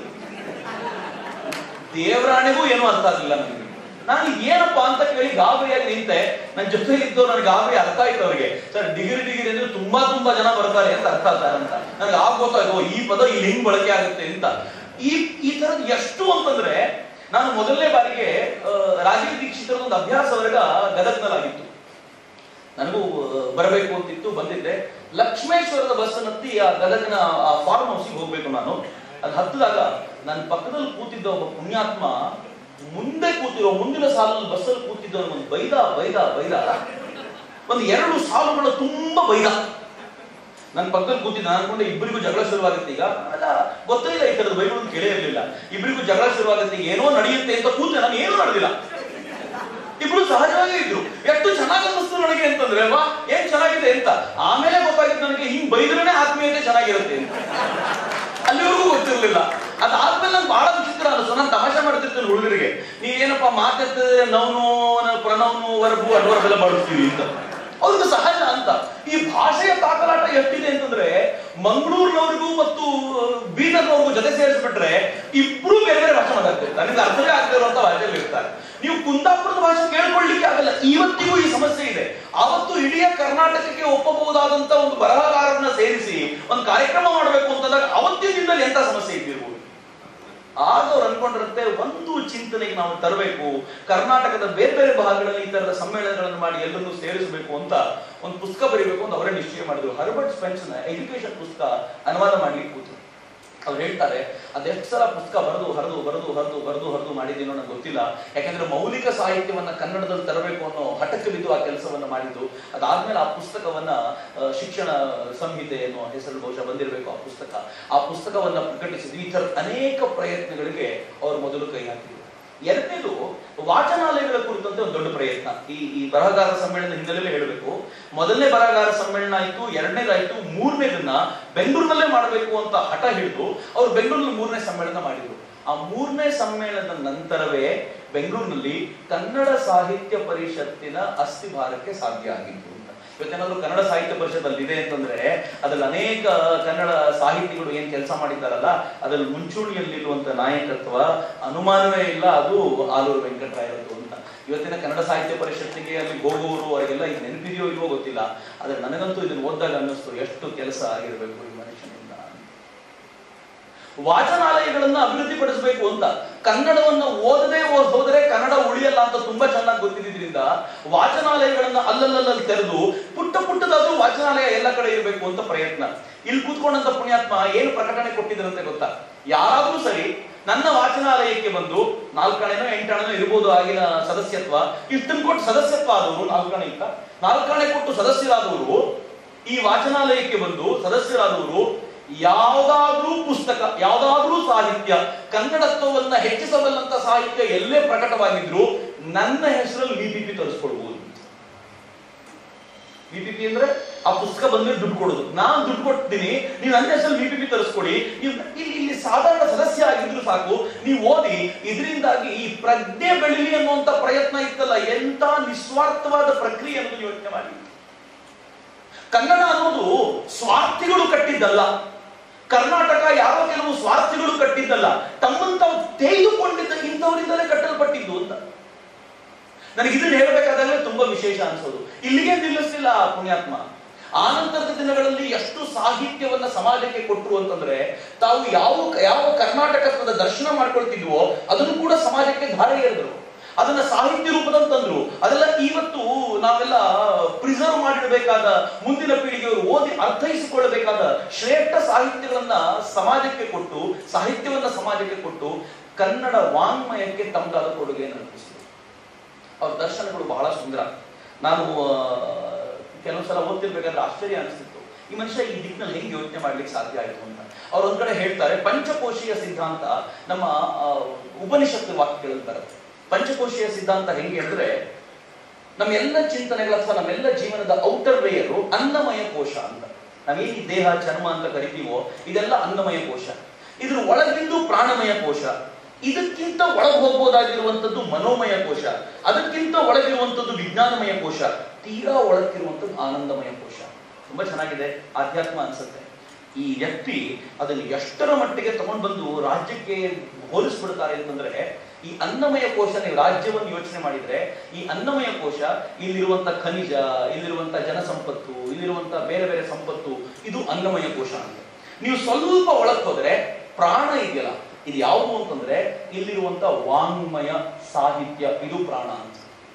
ದೇವರಾಣಿಗೂ ಏನೂ ಅರ್ಥ ಆಗಲಿಲ್ಲ ನನಗೆ ನಾನು ಏನಪ್ಪಾ ಅಂತ ಕೇಳಿ ಗಾಬರಿಯಾಗಿ ನಿಂತೆ ನನ್ನ ಜೊತೆ ಇದ್ದು ನನಗೆ ಗಾಬರಿ ಅರ್ಥ ಆಯ್ತು ಅವರಿಗೆ ಸರ್ ಡಿಗ್ರಿ ಡಿಗ್ರಿ ಅಂದ್ರೆ ತುಂಬಾ ತುಂಬಾ ಜನ ಬರ್ತಾರೆ ಅಂತ ಅರ್ಥ ಆಗ್ತಾರೆ ಅಂತ ನನಗೆ ಆಗ ಗೊತ್ತಾಯ್ತು ಓ, ಈ ಪದ ಇಲ್ಲಿ ಹಿಂಗ್ ಬಳಕೆ ಆಗುತ್ತೆ ಅಂತ ಈ ಈ ತರದ್ ಎಷ್ಟು ಅಂತಂದ್ರೆ ನಾನು ಮೊದಲನೇ ಬಾರಿಗೆ ಆ, ರಾಜೀವ್ ದೀಕ್ಷಿತರ ಒಂದು ಅಭ್ಯಾಸ ವರ್ಗ ಗದಗ್ನಲ್ಲಾಗಿತ್ತು ನನಗೂ ಆ, ಬರಬೇಕು ಅಂತಿತ್ತು ಬಂದಿದ್ದೆ ಲಕ್ಷ್ಮೇಶ್ವರದ ಬಸ್ ಹತ್ತಿ ಆ ಗದಗಿನ ಆ ಫಾರ್ಮ್ ಹೌಸ್ಗೆ ಹೋಗ್ಬೇಕು ನಾನು ಅದು ಹತ್ತಿದಾಗ ನನ್ನ ಪಕ್ಕದಲ್ಲಿ ಕೂತಿದ್ದ ಒಬ್ಬ ಪುಣ್ಯಾತ್ಮ ಮುಂದೆ ಕೂತಿರೋ ಮುಂದಿನ ಸಾಲಲ್ಲಿ ಬಸ್ಸಲ್ಲಿ ಕೂತಿದ್ದವನು ಒಂದು ಬೈದ ಬೈದ ಬೈದ ಒಂದು ಎರಡು ಸಾಲುಗಳು ತುಂಬಾ ಬೈದ ನನ್ನ ಪಕ್ಕದಲ್ಲಿ ಕೂತಿದ್ದ ನಾನು ಅನ್ಕೊಂಡೆ ಇಬ್ಬರಿಗೂ ಜಗಳ ಶುರುವಾಗುತ್ತೆ ಈಗ ಅಲ್ಲ ಗೊತ್ತೇ ಇಲ್ಲ ಈ ತರದ ಬೈಗಳು ಕೇಳೇ ಇರಲಿಲ್ಲ ಇಬ್ಬರಿಗೂ ಜಗಳ ಶುರುವಾಗುತ್ತೆ ಈಗ ಏನೋ ನಡೆಯುತ್ತೆ ಅಂತ ಕೂತೆ ನಾನು ಏನೂ ನಡೆದಿಲ್ಲ ಇಬ್ರು ಸಹಜವಾಗಿ ಇದ್ರು ಎಷ್ಟು ಚೆನ್ನಾಗಿ ಅನ್ನಿಸ್ತು ನನಗೆ ಅಂತಂದ್ರೆ ವಾ ಏನ್ ಚೆನ್ನಾಗಿದೆ ಅಂತ ಆಮೇಲೆ ಗೊತ್ತಾಗಿತ್ತು ನನಗೆ ಹಿಂಗ್ ಬೈದ್ರೇನೆ ಆತ್ಮೀಯತೆ ಚೆನ್ನಾಗಿರುತ್ತೆ ಅಂತ ಅಲ್ಲಿವರೆಗೂ ಗೊತ್ತಿರ್ಲಿಲ್ಲ ಅದಾದ್ಮೇಲೆ ನಂಗೆ ಬಹಳ ವಿಚಿತ್ರ ಅನಿಸ್ತು ನಾನು ತಮಾಷೆ ಮಾಡ್ತಿರ್ತೇನೆ ಹುಡುಗರಿಗೆ ನೀವೇನಪ್ಪ ಮಾತಾಡ್ತಿದ್ರೆ ನವನು ಪ್ರಣವನು ವರ್ಬು ಅಡ್ವರ್ಬ್ ಎಲ್ಲ ಬಳಸ್ತೀವಿ ಅಂತ ಅವ್ರಿಗೆ ಸಹಜ ಅಂತ ಈ ಭಾಷೆಯ ತಾಕಲಾಟ ಎಷ್ಟಿದೆ ಅಂತಂದ್ರೆ ಮಂಗಳೂರಿನವ್ರಿಗೂ ಮತ್ತು ಬೀದರ್ನವ್ರಿಗೂ ಜೊತೆ ಸೇರಿಸ್ಬಿಟ್ರೆ ಇಬ್ರು ಬೇರೆ ಬೇರೆ ಭಾಷೆ ಮಾತಾಡ್ತಾರೆ ನನಗೆ ಅರ್ಥವೇ ಆಗದೆ ಇರುವಂತ ಭಾಷೆಯಲ್ಲಿ ಇರ್ತಾರೆ ನೀವು ಕುಂದಾಪುರದ ಭಾಷೆ ಕೇಳ್ಕೊಳ್ಳಿಕ್ಕೆ ಆಗಲ್ಲ ಇವತ್ತಿಗೂ ಈ ಸಮಸ್ಯೆ ಇದೆ ಅವತ್ತು ಇಡೀ ಕರ್ನಾಟಕಕ್ಕೆ ಒಪ್ಪಬಹುದಾದಂತ ಒಂದು ಬರಹಗಾರರನ್ನ ಸೇರಿಸಿ ಒಂದು ಕಾರ್ಯಕ್ರಮ ಮಾಡಬೇಕು ಅಂತಂದಾಗ ಅವತ್ತಿನ ದಿನದಲ್ಲಿ ಎಂತ ಸಮಸ್ಯೆ ಇದ್ದಿರ್ಬೋದು ಆಗ ಅವ್ರು ಅನ್ಕೊಂಡಿರುತ್ತೆ ಒಂದು ಚಿಂತನೆಗೆ ನಾವು ತರಬೇಕು ಕರ್ನಾಟಕದ ಬೇರೆ ಬೇರೆ ಭಾಗಗಳಲ್ಲಿ ಈ ತರದ ಸಮ್ಮೇಳನಗಳನ್ನು ಮಾಡಿ ಎಲ್ಲರನ್ನೂ ಸೇರಿಸಬೇಕು ಅಂತ ಒಂದು ಪುಸ್ತಕ ಬರೀಬೇಕು ಅಂತ ಅವರೇ ನಿಶ್ಚಯ ಮಾಡಿದ್ರು ಹರ್ಬರ್ಟ್ ಸ್ಪೆನ್ಸ್ನ ಎಜುಕೇಶನ್ ಪುಸ್ತಕ ಅನುವಾದ ಮಾಡ್ಲಿಕ್ಕೆ ಕೂತು ಅವ್ರು ಹೇಳ್ತಾರೆ ಅದೆಷ್ಟು ಸಲ ಪುಸ್ತಕ ಬರೆದು ಹರಿದು ಬರೆದು ಹರಿದು ಬರೆದು ಹರಿದು ಮಾಡಿದ್ದೀನೋ ನನಗೆ ಗೊತ್ತಿಲ್ಲ ಯಾಕಂದ್ರೆ ಮೌಲಿಕ ಸಾಹಿತ್ಯವನ್ನ ಕನ್ನಡದಲ್ಲಿ ತರಬೇಕು ಅನ್ನೋ ಹಠಕ್ಕೆ ಬಿದ್ದು ಆ ಕೆಲಸವನ್ನ ಮಾಡಿದ್ದು ಅದಾದ್ಮೇಲೆ ಆ ಪುಸ್ತಕವನ್ನ ಆ, ಶಿಕ್ಷಣ ಸಂಹಿತೆ ಅನ್ನೋ ಹೆಸರು ಬಹುಶಃ ಬಂದಿರಬೇಕು ಆ ಪುಸ್ತಕ ಆ ಪುಸ್ತಕವನ್ನ ಪ್ರಕಟಿಸಿದ್ರು ಈ ಥರದ ಅನೇಕ ಪ್ರಯತ್ನಗಳಿಗೆ ಅವರು ಮೊದಲು ಕೈ ಹಾಕಿದ್ರು ಎರಡನೇದು ವಾಚನಾಲಯಗಳ ಕುರಿತಂತೆ ಒಂದು ದೊಡ್ಡ ಪ್ರಯತ್ನ ಈ ಈ ಬರಹಗಾರ ಸಮ್ಮೇಳನ ಹಿನ್ನೆಲೆಯಲ್ಲಿ ಹೇಳಬೇಕು ಮೊದಲನೇ ಬರಹಗಾರ ಸಮ್ಮೇಳನ ಆಯ್ತು ಎರಡನೇದಾಯ್ತು ಮೂರನೇದನ್ನ ಬೆಂಗಳೂರಿನಲ್ಲೇ ಮಾಡಬೇಕು ಅಂತ ಹಠ ಹಿಡಿದು ಅವ್ರು ಬೆಂಗಳೂರಲ್ಲಿ ಮೂರನೇ ಸಮ್ಮೇಳನ ಮಾಡಿದ್ರು ಆ ಮೂರನೇ ಸಮ್ಮೇಳನದ ನಂತರವೇ ಬೆಂಗಳೂರಿನಲ್ಲಿ ಕನ್ನಡ ಸಾಹಿತ್ಯ ಪರಿಷತ್ತಿನ ಅಸ್ಥಿಭಾರಕ್ಕೆ ಸಾಧ್ಯ ಆಗಿತ್ತು ಅಂತ ಇವತ್ತೇನಾದ್ರೂ ಕನ್ನಡ ಸಾಹಿತ್ಯ ಪರಿಷತ್ ಅಲ್ಲಿ ಇದೆ ಅಂತಂದ್ರೆ ಅದ್ರಲ್ಲಿ ಅನೇಕ ಕನ್ನಡ ಸಾಹಿತಿಗಳು ಏನ್ ಕೆಲಸ ಮಾಡಿದ್ದಾರಲ್ಲ ಅದ್ರಲ್ಲಿ ಮುಂಚೂಣಿಯಲ್ಲಿರುವಂತ ನಾಯಕತ್ವ ಅನುಮಾನವೇ ಇಲ್ಲ ಅದು ಆಲೂರು ವೆಂಕಟರಾಯರದ್ದು ಅಂತ ಇವತ್ತಿನ ಕನ್ನಡ ಸಾಹಿತ್ಯ ಪರಿಷತ್ತಿಗೆ ಅಲ್ಲಿ ಹೋಗುವವರು ಅವರಿಗೆಲ್ಲ ಈಗ ನೆನಪಿದೆಯೋ ಇಲ್ವೋ ಗೊತ್ತಿಲ್ಲ ಆದ್ರೆ ನನಗಂತೂ ಇದನ್ನ ಓದಿದಾಗ ಅನ್ನಿಸ್ತು ಎಷ್ಟು ಕೆಲಸ ಆಗಿರ್ಬೇಕು ಈ ಮನುಷ್ಯನಿಂದ ವಾಚನಾಲಯಗಳನ್ನ ಅಭಿವೃದ್ಧಿಪಡಿಸಬೇಕು ಅಂತ ಕನ್ನಡವನ್ನ ಓದದೇ ಓದ್ ಹೋದರೆ ಕನ್ನಡ ಉಳಿಯಲ್ಲ ಅಂತ ತುಂಬಾ ಚೆನ್ನಾಗಿ ಗೊತ್ತಿದ್ರಿಂದ ವಾಚನಾಲಯಗಳನ್ನ ಅಲ್ಲಲ್ಲಲ್ಲಿ ತೆರೆದು ಪುಟ್ಟ ಪುಟ್ಟದಾದ್ರೂ ವಾಚನಾಲಯ ಎಲ್ಲ ಕಡೆ ಇರಬೇಕು ಅಂತ ಪ್ರಯತ್ನ ಇಲ್ಲಿ ಕೂತ್ಕೊಂಡಂತ ಪುಣ್ಯಾತ್ಮ ಏನು ಪ್ರಕಟಣೆ ಕೊಟ್ಟಿದ್ರಂತೆ ಗೊತ್ತಾ ಯಾರಾದ್ರೂ ಸರಿ ನನ್ನ ವಾಚನಾಲಯಕ್ಕೆ ಬಂದು ನಾಲ್ಕಣೆನೋ ಎಂಟಣೆನೋ ಇರ್ಬೋದು ಆಗಿನ ಸದಸ್ಯತ್ವ ಇಷ್ಟನ್ನು ಕೊಟ್ಟು ಸದಸ್ಯತ್ವ ಆದವರು ನಾಲ್ಕಣೆ ಇತ್ತ ನಾಲ್ಕಣೆ ಕೊಟ್ಟು ಸದಸ್ಯರಾದವರು ಈ ವಾಚನಾಲಯಕ್ಕೆ ಬಂದು ಸದಸ್ಯರಾದವರು ಯಾವುದಾದ್ರೂ ಪುಸ್ತಕ ಯಾವುದಾದ್ರೂ ಸಾಹಿತ್ಯ ಕನ್ನಡತ್ವವನ್ನ ಹೆಚ್ಚಿಸಬಲ್ಲಂತ ಸಾಹಿತ್ಯ ಎಲ್ಲೇ ಪ್ರಕಟವಾಗಿದ್ರು ನನ್ನ ಹೆಸರಲ್ಲಿ ವಿಪಿಪಿ ತರಿಸ್ಕೊಳ್ಬಹುದು ವಿಪಿಪಿ ಅಂದ್ರೆ ಆ ಪುಸ್ತಕ ಬಂದ್ರೆ ದುಡ್ಡು ಕೊಡೋದು ನಾನ್ ದುಡ್ಡು ಕೊಡ್ತೀನಿ ನೀವು ನನ್ನ ಹೆಸರಲ್ಲಿ ವಿಪಿಪಿ ತರಿಸ್ಕೊಡಿ ನೀವು ಇಲ್ಲಿ ಇಲ್ಲಿ ಸಾಧಾರಣ ಸದಸ್ಯ ಆಗಿದ್ರು ಸಾಕು ನೀವು ಓದಿ ಇದರಿಂದಾಗಿ ಈ ಪ್ರಜ್ಞೆ ಬೆಳಿಲಿ ಅನ್ನುವಂತ ಪ್ರಯತ್ನ ಇತ್ತಲ್ಲ ಎಂತ ನಿಸ್ವಾರ್ಥವಾದ ಪ್ರಕ್ರಿಯೆ ಅನ್ನೋದು ಯೋಚನೆ ಮಾಡಿ ಕನ್ನಡ ಅನ್ನೋದು ಸ್ವಾರ್ಥಿಗಳು ಕಟ್ಟಿದ್ದಲ್ಲ ಕರ್ನಾಟಕ ಯಾರೋ ಕೆಲವು ಸ್ವಾರ್ಥಿಗಳು ಕಟ್ಟಿದ್ದಲ್ಲ ತಮ್ಮನ್ನು ತಾವು ತೆಗೆದುಕೊಂಡಿದ್ದ ಇಂಥವರಿಂದಲೇ ಕಟ್ಟಲ್ಪಟ್ಟಿದ್ದು ಅಂತ ನನಗೆ ಇದನ್ನ ಹೇಳಬೇಕಾದಾಗಲೇ ತುಂಬಾ ವಿಶೇಷ ಅನ್ಸೋದು ಇಲ್ಲಿಗೆ ನಿಲ್ಲಿಸಲಿಲ್ಲ ಆ ಪುಣ್ಯಾತ್ಮ ಆನಂತರದ ದಿನಗಳಲ್ಲಿ ಎಷ್ಟು ಸಾಹಿತ್ಯವನ್ನ ಸಮಾಜಕ್ಕೆ ಕೊಟ್ಟರು ಅಂತಂದ್ರೆ ತಾವು ಯಾವ ಯಾವ ಕರ್ನಾಟಕದ ದರ್ಶನ ಮಾಡ್ಕೊಳ್ತಿದ್ವೋ ಅದನ್ನು ಕೂಡ ಸಮಾಜಕ್ಕೆ ಧಾರೆ ಎರೆದ್ರು ಅದನ್ನ ಸಾಹಿತ್ಯ ರೂಪದಲ್ಲಿ ತಂದ್ರು ಅದೆಲ್ಲ ಇವತ್ತು ನಾವೆಲ್ಲ ಪ್ರಿಸರ್ವ್ ಮಾಡಿಡಬೇಕಾದ ಮುಂದಿನ ಪೀಳಿಗೆಯವರು ಓದಿ ಅರ್ಥೈಸಿಕೊಳ್ಳಬೇಕಾದ ಶ್ರೇಷ್ಠ ಸಾಹಿತ್ಯಗಳನ್ನ ಸಮಾಜಕ್ಕೆ ಕೊಟ್ಟು ಸಾಹಿತ್ಯವನ್ನ ಸಮಾಜಕ್ಕೆ ಕೊಟ್ಟು ಕನ್ನಡ ವಾಂಗ್ಮಯಕ್ಕೆ ತಮ್ಮದಾದ ಕೊಡುಗೆಯನ್ನು ಅರ್ಪಿಸಿದರು ಅವ್ರ ದರ್ಶನಗಳು ಬಹಳ ಸುಂದರ ನಾನು ಆ, ಕೆಲವು ಸಲ ಓದ್ತಿರ್ಬೇಕಾದ್ರೆ ಆಶ್ಚರ್ಯ ಅನಿಸ್ತಿತ್ತು ಈ ಮನುಷ್ಯ ಈ ದಿಕ್ಕಿನಲ್ಲಿ ಹೆಂಗೆ ಯೋಚನೆ ಮಾಡ್ಲಿಕ್ಕೆ ಸಾಧ್ಯ ಆಯ್ತು ಅಂತ ಅವ್ರು ಒಂದ್ ಕಡೆ ಹೇಳ್ತಾರೆ ಪಂಚಕೋಶೀಯ ಸಿದ್ಧಾಂತ ನಮ್ಮ ಆ, ಉಪನಿಷತ್ತು ವಾಕ್ಯಗಳಲ್ಲಿ ಬರುತ್ತೆ ಪಂಚಕೋಶೀಯ ಸಿದ್ಧಾಂತ ಹೆಂಗೆ ಅಂದ್ರೆ ನಮ್ಮ ಎಲ್ಲ ಚಿಂತನೆಗಳ ಅಥವಾ ನಮ್ಮೆಲ್ಲ ಜೀವನದ ಔಟರ್ ಲೇಯರು ಅನ್ನಮಯ ಕೋಶ ಅಂತ ನಾವೇನು ಈ ದೇಹ ಚರ್ಮ ಅಂತ ಕರಿತೀವೋ ಇದೆಲ್ಲ ಅನ್ನಮಯ ಕೋಶ ಇದ್ರ ಒಳಗಿಂದು ಪ್ರಾಣಮಯ ಕೋಶ ಇದಕ್ಕಿಂತ ಒಳಗೆ ಹೋಗ್ಬೋದಾಗಿರುವಂತದ್ದು ಮನೋಮಯ ಕೋಶ ಅದಕ್ಕಿಂತ ಒಳಗಿರುವಂತದ್ದು ವಿಜ್ಞಾನಮಯ ಕೋಶ ತೀರಾ ಒಳಗಿರುವಂತದ್ದು ಆನಂದಮಯ ಕೋಶ ತುಂಬಾ ಚೆನ್ನಾಗಿದೆ ಆಧ್ಯಾತ್ಮ ಅನ್ಸುತ್ತೆ ಈ ವ್ಯಕ್ತಿ ಅದನ್ನು ಎಷ್ಟರ ಮಟ್ಟಿಗೆ ತಗೊಂಡು ಬಂದು ರಾಜ್ಯಕ್ಕೆ ಹೋಲಿಸ್ಬಿಡ್ತಾರೆ ಅಂತಂದ್ರೆ ಈ ಅನ್ನಮಯ ಕೋಶ ನೀವು ರಾಜ್ಯವನ್ನು ಯೋಚನೆ ಮಾಡಿದ್ರೆ ಈ ಅನ್ನಮಯ ಕೋಶ ಇಲ್ಲಿರುವಂತ ಖನಿಜ ಇಲ್ಲಿರುವಂತ ಜನಸಂಪತ್ತು ಇಲ್ಲಿರುವಂತ ಬೇರೆ ಬೇರೆ ಸಂಪತ್ತು ಇದು ಅನ್ನಮಯ ಕೋಶ ಅಂತ ನೀವು ಸ್ವಲ್ಪ ಒಳಗೆ ಹೋದ್ರೆ ಪ್ರಾಣ ಇದೆಯಲ್ಲ ಇದು ಯಾವುದು ಅಂತಂದ್ರೆ ಇಲ್ಲಿರುವಂತ ವಾಂಗ್ಮಯ ಸಾಹಿತ್ಯ ಇದು ಪ್ರಾಣ ಅಂತ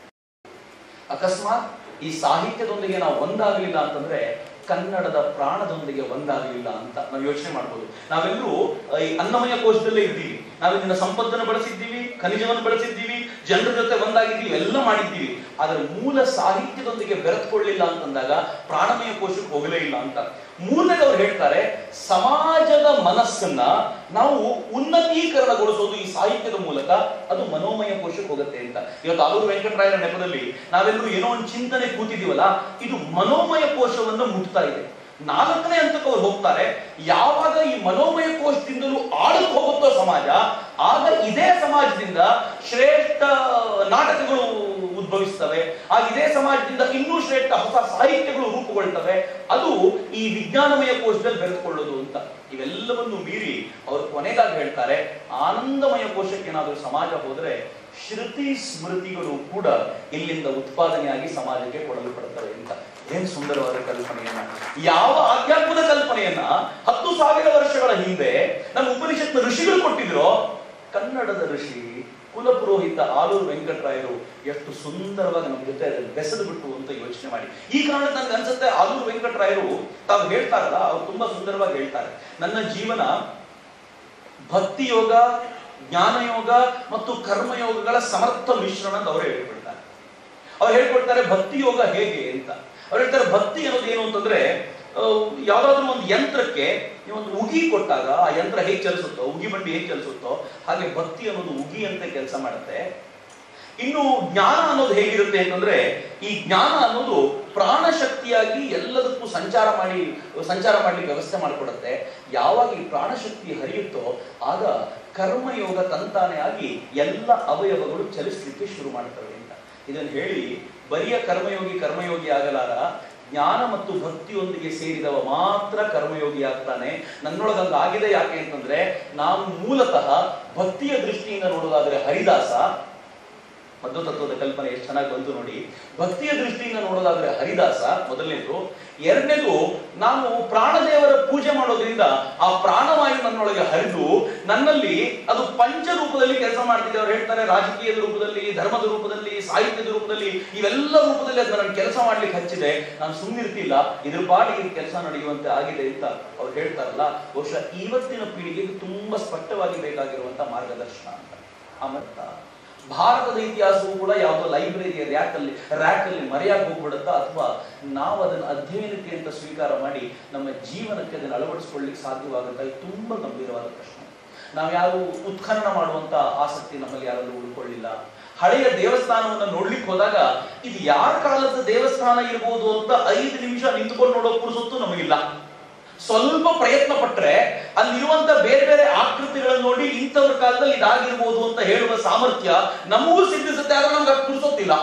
ಅಕಸ್ಮಾತ್ ಈ ಸಾಹಿತ್ಯದೊಂದಿಗೆ ನಾವು ಒಂದಾಗಲಿಲ್ಲ ಅಂತಂದ್ರೆ ಕನ್ನಡದ ಪ್ರಾಣದೊಂದಿಗೆ ಒಂದಾಗಲಿಲ್ಲ ಅಂತ ನಾವು ಯೋಚನೆ ಮಾಡ್ಬೋದು ನಾವೆಲ್ಲರೂ ಆ, ಈ ಅನ್ನಮಯ ಕೋಶದಲ್ಲೇ ಇದ್ದೀವಿ ನಾವು ಇದನ್ನ ಸಂಪತ್ತನ್ನು ಬಳಸಿದ್ದೀವಿ ಖನಿಜವನ್ನು ಬಳಸಿದ್ದೀವಿ ಜನರ ಜೊತೆ ಒಂದಾಗಿದ್ದೀವಿ ಎಲ್ಲ ಮಾಡಿದ್ದೀವಿ ಆದ್ರೆ ಮೂಲ ಸಾಹಿತ್ಯದೊಂದಿಗೆ ಬೆರೆತುಕೊಳ್ಳಿಲ್ಲ ಅಂತಂದಾಗ ಪ್ರಾಣಮಯ ಕೋಶಕ್ಕೆ ಹೋಗಲೇ ಇಲ್ಲ ಅಂತ ಮೂರನೇದು ಅವ್ರು ಹೇಳ್ತಾರೆ ಸಮಾಜದ ಮನಸ್ಸನ್ನ ನಾವು ಉನ್ನತೀಕರಣಗೊಳಿಸೋದು ಈ ಸಾಹಿತ್ಯದ ಮೂಲಕ ಅದು ಮನೋಮಯ ಕೋಶಕ್ಕೆ ಹೋಗುತ್ತೆ ಅಂತ ಇವತ್ತು ಆಲೂರು ವೆಂಕಟರಾಯರ ನೆಪದಲ್ಲಿ ನಾವೆಲ್ಲರೂ ಏನೋ ಒಂದು ಚಿಂತನೆ ಕೂತಿದೀವಲ್ಲ ಇದು ಮನೋಮಯ ಕೋಶವನ್ನು ಮುಟ್ತಾ ಇದೆ ನಾಲ್ಕನೇ ಹಂತಕ್ಕೆ ಅವ್ರು ಹೋಗ್ತಾರೆ ಯಾವಾಗ ಈ ಮನೋಮಯ ಕೋಶದಿಂದಲೂ ಆಳಕ್ಕೆ ಹೋಗುತ್ತೋ ಸಮಾಜ ಆಗ ಇದೇ ಸಮಾಜದಿಂದ ಶ್ರೇಷ್ಠ ನಾಟಕಗಳು ಉದ್ಭವಿಸ್ತವೆ ಆ ಇದೇ ಸಮಾಜದಿಂದ ಇನ್ನೂ ಶ್ರೇಷ್ಠ ಹೊಸ ಸಾಹಿತ್ಯಗಳು ರೂಪುಗೊಳ್ತವೆ ಅದು ಈ ವಿಜ್ಞಾನಮಯ ಕೋಶದಲ್ಲಿ ಬೆರೆದುಕೊಳ್ಳೋದು ಅಂತ ಇವೆಲ್ಲವನ್ನು ಮೀರಿ ಅವರು ಕೊನೆಗಾಗಿ ಹೇಳ್ತಾರೆ ಆನಂದಮಯ ಕೋಶಕ್ಕೆ ಏನಾದರೂ ಸಮಾಜ ಹೋದ್ರೆ ಶ್ರುತಿ ಸ್ಮೃತಿಗಳು ಕೂಡ ಇಲ್ಲಿಂದ ಉತ್ಪಾದನೆಯಾಗಿ ಸಮಾಜಕ್ಕೆ ಕೊಡಲ್ಪಡ್ತವೆ ಅಂತ ಏನ್ ಸುಂದರವಾದ ಕಲ್ಪನೆಯನ್ನ ಯಾವ ಆಧ್ಯಾತ್ಮದ ಕಲ್ಪನೆಯನ್ನ ಹತ್ತು ಸಾವಿರ ವರ್ಷಗಳ ಹಿಂದೆ ನಮ್ಮ ಉಪನಿಷತ್ನ ಋಷಿಗಳು ಕೊಟ್ಟಿದ್ರೋ ಕನ್ನಡದ ಋಷಿ ಕುಲಪುರೋಹಿತ ಆಲೂರು ವೆಂಕಟರಾಯರು ಎಷ್ಟು ಸುಂದರವಾಗಿ ನಮ್ಮ ಜೊತೆ ಅದನ್ನು ಬೆಸೆದು ಬಿಟ್ಟು ಅಂತ ಯೋಚನೆ ಮಾಡಿ ಈ ಕಾರಣ ನನ್ಗೆ ಅನ್ಸುತ್ತೆ ಆಲೂರು ವೆಂಕಟರಾಯರು ತಾವು ಹೇಳ್ತಾರಲ್ಲ ಅವ್ರು ತುಂಬಾ ಸುಂದರವಾಗಿ ಹೇಳ್ತಾರೆ ನನ್ನ ಜೀವನ ಭಕ್ತಿ ಯೋಗ ಜ್ಞಾನಯೋಗ ಮತ್ತು ಕರ್ಮಯೋಗಗಳ ಸಮರ್ಥ ಮಿಶ್ರಣ ಅಂತ ಅವರು ಹೇಳ್ಕೊಳ್ತಾರೆ ಅವ್ರು ಹೇಳ್ಕೊಡ್ತಾರೆ ಭಕ್ತಿ ಯೋಗ ಹೇಗೆ ಅಂತ ಅವ್ರು ಹೇಳ್ತಾರೆ ಭಕ್ತಿ ಅನ್ನೋದು ಏನು ಅಂತಂದ್ರೆ ಯಾವ್ದಾದ್ರು ಒಂದು ಯಂತ್ರಕ್ಕೆ ನೀವೊಂದು ಉಗಿ ಕೊಟ್ಟಾಗ ಆ ಯಂತ್ರ ಹೇಗೆ ಚಲಿಸುತ್ತೋ ಉಗಿ ಬಂಡಿ ಹೇಗೆ ಚಲಿಸುತ್ತೋ ಹಾಗೆ ಭಕ್ತಿ ಅನ್ನೋದು ಉಗಿ ಅಂತ ಕೆಲಸ ಮಾಡುತ್ತೆ ಇನ್ನು ಜ್ಞಾನ ಅನ್ನೋದು ಹೇಗಿರುತ್ತೆ ಅಂತಂದ್ರೆ ಈ ಜ್ಞಾನ ಅನ್ನೋದು ಪ್ರಾಣ ಶಕ್ತಿಯಾಗಿ ಎಲ್ಲದಕ್ಕೂ ಸಂಚಾರ ಮಾಡಿ ಸಂಚಾರ ಮಾಡ್ಲಿಕ್ಕೆ ವ್ಯವಸ್ಥೆ ಮಾಡಿಕೊಡುತ್ತೆ ಯಾವಾಗ ಈ ಪ್ರಾಣಶಕ್ತಿ ಹರಿಯುತ್ತೋ ಆಗ ಕರ್ಮಯೋಗ ತಂತಾನೆ ಆಗಿ ಎಲ್ಲ ಅವಯವಗಳು ಚಲಿಸ್ಲಿಕ್ಕೆ ಶುರು ಮಾಡ್ತವೆ ಅಂತ ಇದನ್ನು ಹೇಳಿ ಬರಿಯ ಕರ್ಮಯೋಗಿ ಕರ್ಮಯೋಗಿ ಆಗಲಾರ ಜ್ಞಾನ ಮತ್ತು ಭಕ್ತಿಯೊಂದಿಗೆ ಸೇರಿದವ ಮಾತ್ರ ಕರ್ಮಯೋಗಿ ಆಗ್ತಾನೆ ನನ್ನೊಳಗಂಗ ಆಗಿದೆ ಯಾಕೆ ಅಂತಂದ್ರೆ ನಾನು ಮೂಲತಃ ಭಕ್ತಿಯ ದೃಷ್ಟಿಯಿಂದ ನೋಡೋದಾದ್ರೆ ಹರಿದಾಸ ಮಧ್ವ ತತ್ವದ ಕಲ್ಪನೆ ಎಷ್ಟು ಚೆನ್ನಾಗಿ ಬಂತು ನೋಡಿ ಭಕ್ತಿಯ ದೃಷ್ಟಿಯಿಂದ ನೋಡೋದಾದ್ರೆ ಹರಿದಾಸ ಮೊದಲನೇದು ಎರಡನೇದು ನಾನು ಪ್ರಾಣದೇವರ ಪೂಜೆ ಮಾಡೋದ್ರಿಂದ ಆ ಪ್ರಾಣವಾಯು ನನ್ನೊಳಗೆ ಹರಿದು ನನ್ನಲ್ಲಿ ಅದು ಪಂಚ ರೂಪದಲ್ಲಿ ಕೆಲಸ ಮಾಡ್ತಿದೆ ಅವ್ರು ಹೇಳ್ತಾರೆ ರಾಜಕೀಯದ ರೂಪದಲ್ಲಿ ಧರ್ಮದ ರೂಪದಲ್ಲಿ ಸಾಹಿತ್ಯದ ರೂಪದಲ್ಲಿ ಇವೆಲ್ಲ ರೂಪದಲ್ಲಿ ಅದು ನನ್ನ ಕೆಲಸ ಮಾಡ್ಲಿಕ್ಕೆ ಹಚ್ಚಿದೆ ನಾನು ಸುಮ್ಮನಿರ್ತಿಲ್ಲ ಇದ್ರ ಪಾಟಿಗೆ ಕೆಲಸ ನಡೆಯುವಂತೆ ಆಗಿದೆ ಅಂತ ಅವ್ರು ಹೇಳ್ತಾರಲ್ಲ ಬಹುಶಃ ಇವತ್ತಿನ ಪೀಳಿಗೆಗೆ ತುಂಬಾ ಸ್ಪಷ್ಟವಾಗಿ ಬೇಕಾಗಿರುವಂತ ಮಾರ್ಗದರ್ಶನ ಅಂತ ಅಮರ್ಥ ಭಾರತದ ಇತಿಹಾಸವೂ ಕೂಡ ಯಾವುದೋ ಲೈಬ್ರರಿಯ ರ್ಯಾಕ್ ಅಲ್ಲಿ ರ್ಯಾಕ್ ಅಲ್ಲಿ ಮರೆಯಾಗಿ ಹೋಗ್ಬಿಡುತ್ತಾ ಅಥವಾ ನಾವು ಅದನ್ನು ಅಧ್ಯಯನಕ್ಕೆ ಅಂತ ಸ್ವೀಕಾರ ಮಾಡಿ ನಮ್ಮ ಜೀವನಕ್ಕೆ ಅದನ್ನು ಅಳವಡಿಸ್ಕೊಳ್ಳಿಕ್ಕೆ ಸಾಧ್ಯವಾಗುತ್ತಾ ಇದು ತುಂಬಾ ಗಂಭೀರವಾದ ಪ್ರಶ್ನೆ ನಾವು ಯಾರು ಉತ್ಖನನ ಮಾಡುವಂತ ಆಸಕ್ತಿ ನಮ್ಮಲ್ಲಿ ಯಾರಲ್ಲೂ ಉಳ್ಕೊಳ್ಳಿಲ್ಲ ಹಳೆಯ ದೇವಸ್ಥಾನವನ್ನ ನೋಡ್ಲಿಕ್ಕೆ ಹೋದಾಗ ಇದು ಯಾರ ಕಾಲದ ದೇವಸ್ಥಾನ ಇರ್ಬೋದು ಅಂತ ಐದು ನಿಮಿಷ ನಿಂತ್ಕೊಂಡು ನೋಡೋ ಪುರುಸೊತ್ತು ನಮಗಿಲ್ಲ ಸ್ವಲ್ಪ ಪ್ರಯತ್ನ ಪಟ್ರೆ ಅಲ್ಲಿರುವಂತ ಬೇರೆ ಬೇರೆ ಆಕೃತಿಗಳನ್ನು ನೋಡಿ ಇಂಥವ್ರ ಕಾಲದಲ್ಲಿ ಇದಾಗಿರ್ಬೋದು ಅಂತ ಹೇಳುವ ಸಾಮರ್ಥ್ಯ ನಮಗೂ ಸಿದ್ಧಿಸುತ್ತೆ ಆದ್ರೆ ನಮ್ಗೆ ಅದು ಕುಡಿಸೋತಿಲ್ಲ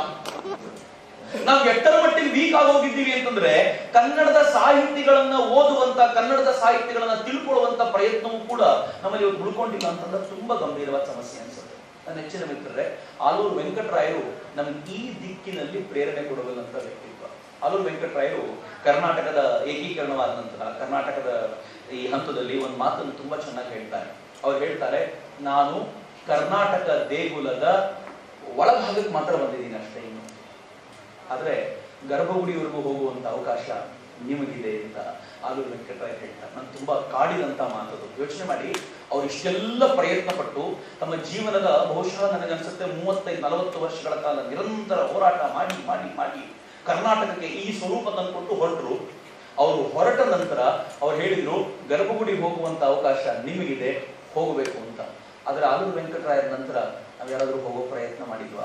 ನಾವು ಎಷ್ಟರ ಮಟ್ಟಿಗೆ ವೀಕ್ ಆಗೋಗಿದ್ದೀವಿ ಅಂತಂದ್ರೆ ಕನ್ನಡದ ಸಾಹಿತಿಗಳನ್ನ ಓದುವಂತ ಕನ್ನಡದ ಸಾಹಿತ್ಯಗಳನ್ನ ತಿಳ್ಕೊಳ್ಳುವಂತ ಪ್ರಯತ್ನವೂ ಕೂಡ ನಮ್ಮಲ್ಲಿ ಇವತ್ತು ಉಳ್ಕೊಂಡಿಲ್ಲ ಅಂತಂದ್ರೆ ತುಂಬಾ ಗಂಭೀರವಾದ ಸಮಸ್ಯೆ ಅನ್ಸುತ್ತೆ ನನ್ನ ನೆಚ್ಚಿನ ಮಿತ್ರರೇ ಆಲೂರು ವೆಂಕಟರಾಯರು ನಮ್ಗೆ ಈ ದಿಕ್ಕಿನಲ್ಲಿ ಪ್ರೇರಣೆ ಕೊಡಬಲ್ಲಂತ ವ್ಯಕ್ತಿತ್ವ ಆಲೂರು ವೆಂಕಟರಾಯರು ಕರ್ನಾಟಕದ ಏಕೀಕರಣವಾದ ನಂತರ ಕರ್ನಾಟಕದ ಈ ಹಂತದಲ್ಲಿ ಒಂದು ಮಾತನ್ನು ತುಂಬಾ ಚೆನ್ನಾಗಿ ಹೇಳ್ತಾರೆ ಅವ್ರು ಹೇಳ್ತಾರೆ ನಾನು ಕರ್ನಾಟಕ ದೇಗುಲದ ಒಳಭಾಗಕ್ಕೆ ಮಾತ್ರ ಬಂದಿದ್ದೀನಿ ಅಷ್ಟೇ ಇನ್ನು ಆದ್ರೆ ಗರ್ಭಗುಡಿವರೆಗೂ ಹೋಗುವಂತ ಅವಕಾಶ ನಿಮಗಿದೆ ಅಂತ ಆಲೂರು ವೆಂಕಟರಾಯ ಹೇಳ್ತಾರೆ ನಾನು ತುಂಬಾ ಕಾಡಿದಂತ ಮಾತದು ಯೋಚನೆ ಮಾಡಿ ಅವ್ರು ಇಷ್ಟೆಲ್ಲ ಪ್ರಯತ್ನ ಪಟ್ಟು ತಮ್ಮ ಜೀವನದ ಬಹುಶಃ ನನಗನ್ಸುತ್ತೆ ಮೂವತ್ತೈದು ನಲವತ್ತು ವರ್ಷಗಳ ಕಾಲ ನಿರಂತರ ಹೋರಾಟ ಮಾಡಿ ಮಾಡಿ ಮಾಡಿ ಕರ್ನಾಟಕಕ್ಕೆ ಈ ಸ್ವರೂಪ ತಂದುಕೊಟ್ಟು ಹೊರಟರು ಅವರು ಹೊರಟ ನಂತರ ಅವ್ರು ಹೇಳಿದ್ರು ಗರ್ಭಗುಡಿ ಹೋಗುವಂತ ಅವಕಾಶ ನಿಮಗಿದೆ ಹೋಗಬೇಕು ಅಂತ ಆದ್ರೆ ಆಲೂರು ವೆಂಕಟರಾಯರ ನಂತರ ನಾವು ಯಾರಾದ್ರೂ ಹೋಗೋ ಪ್ರಯತ್ನ ಮಾಡಿದ್ವಾ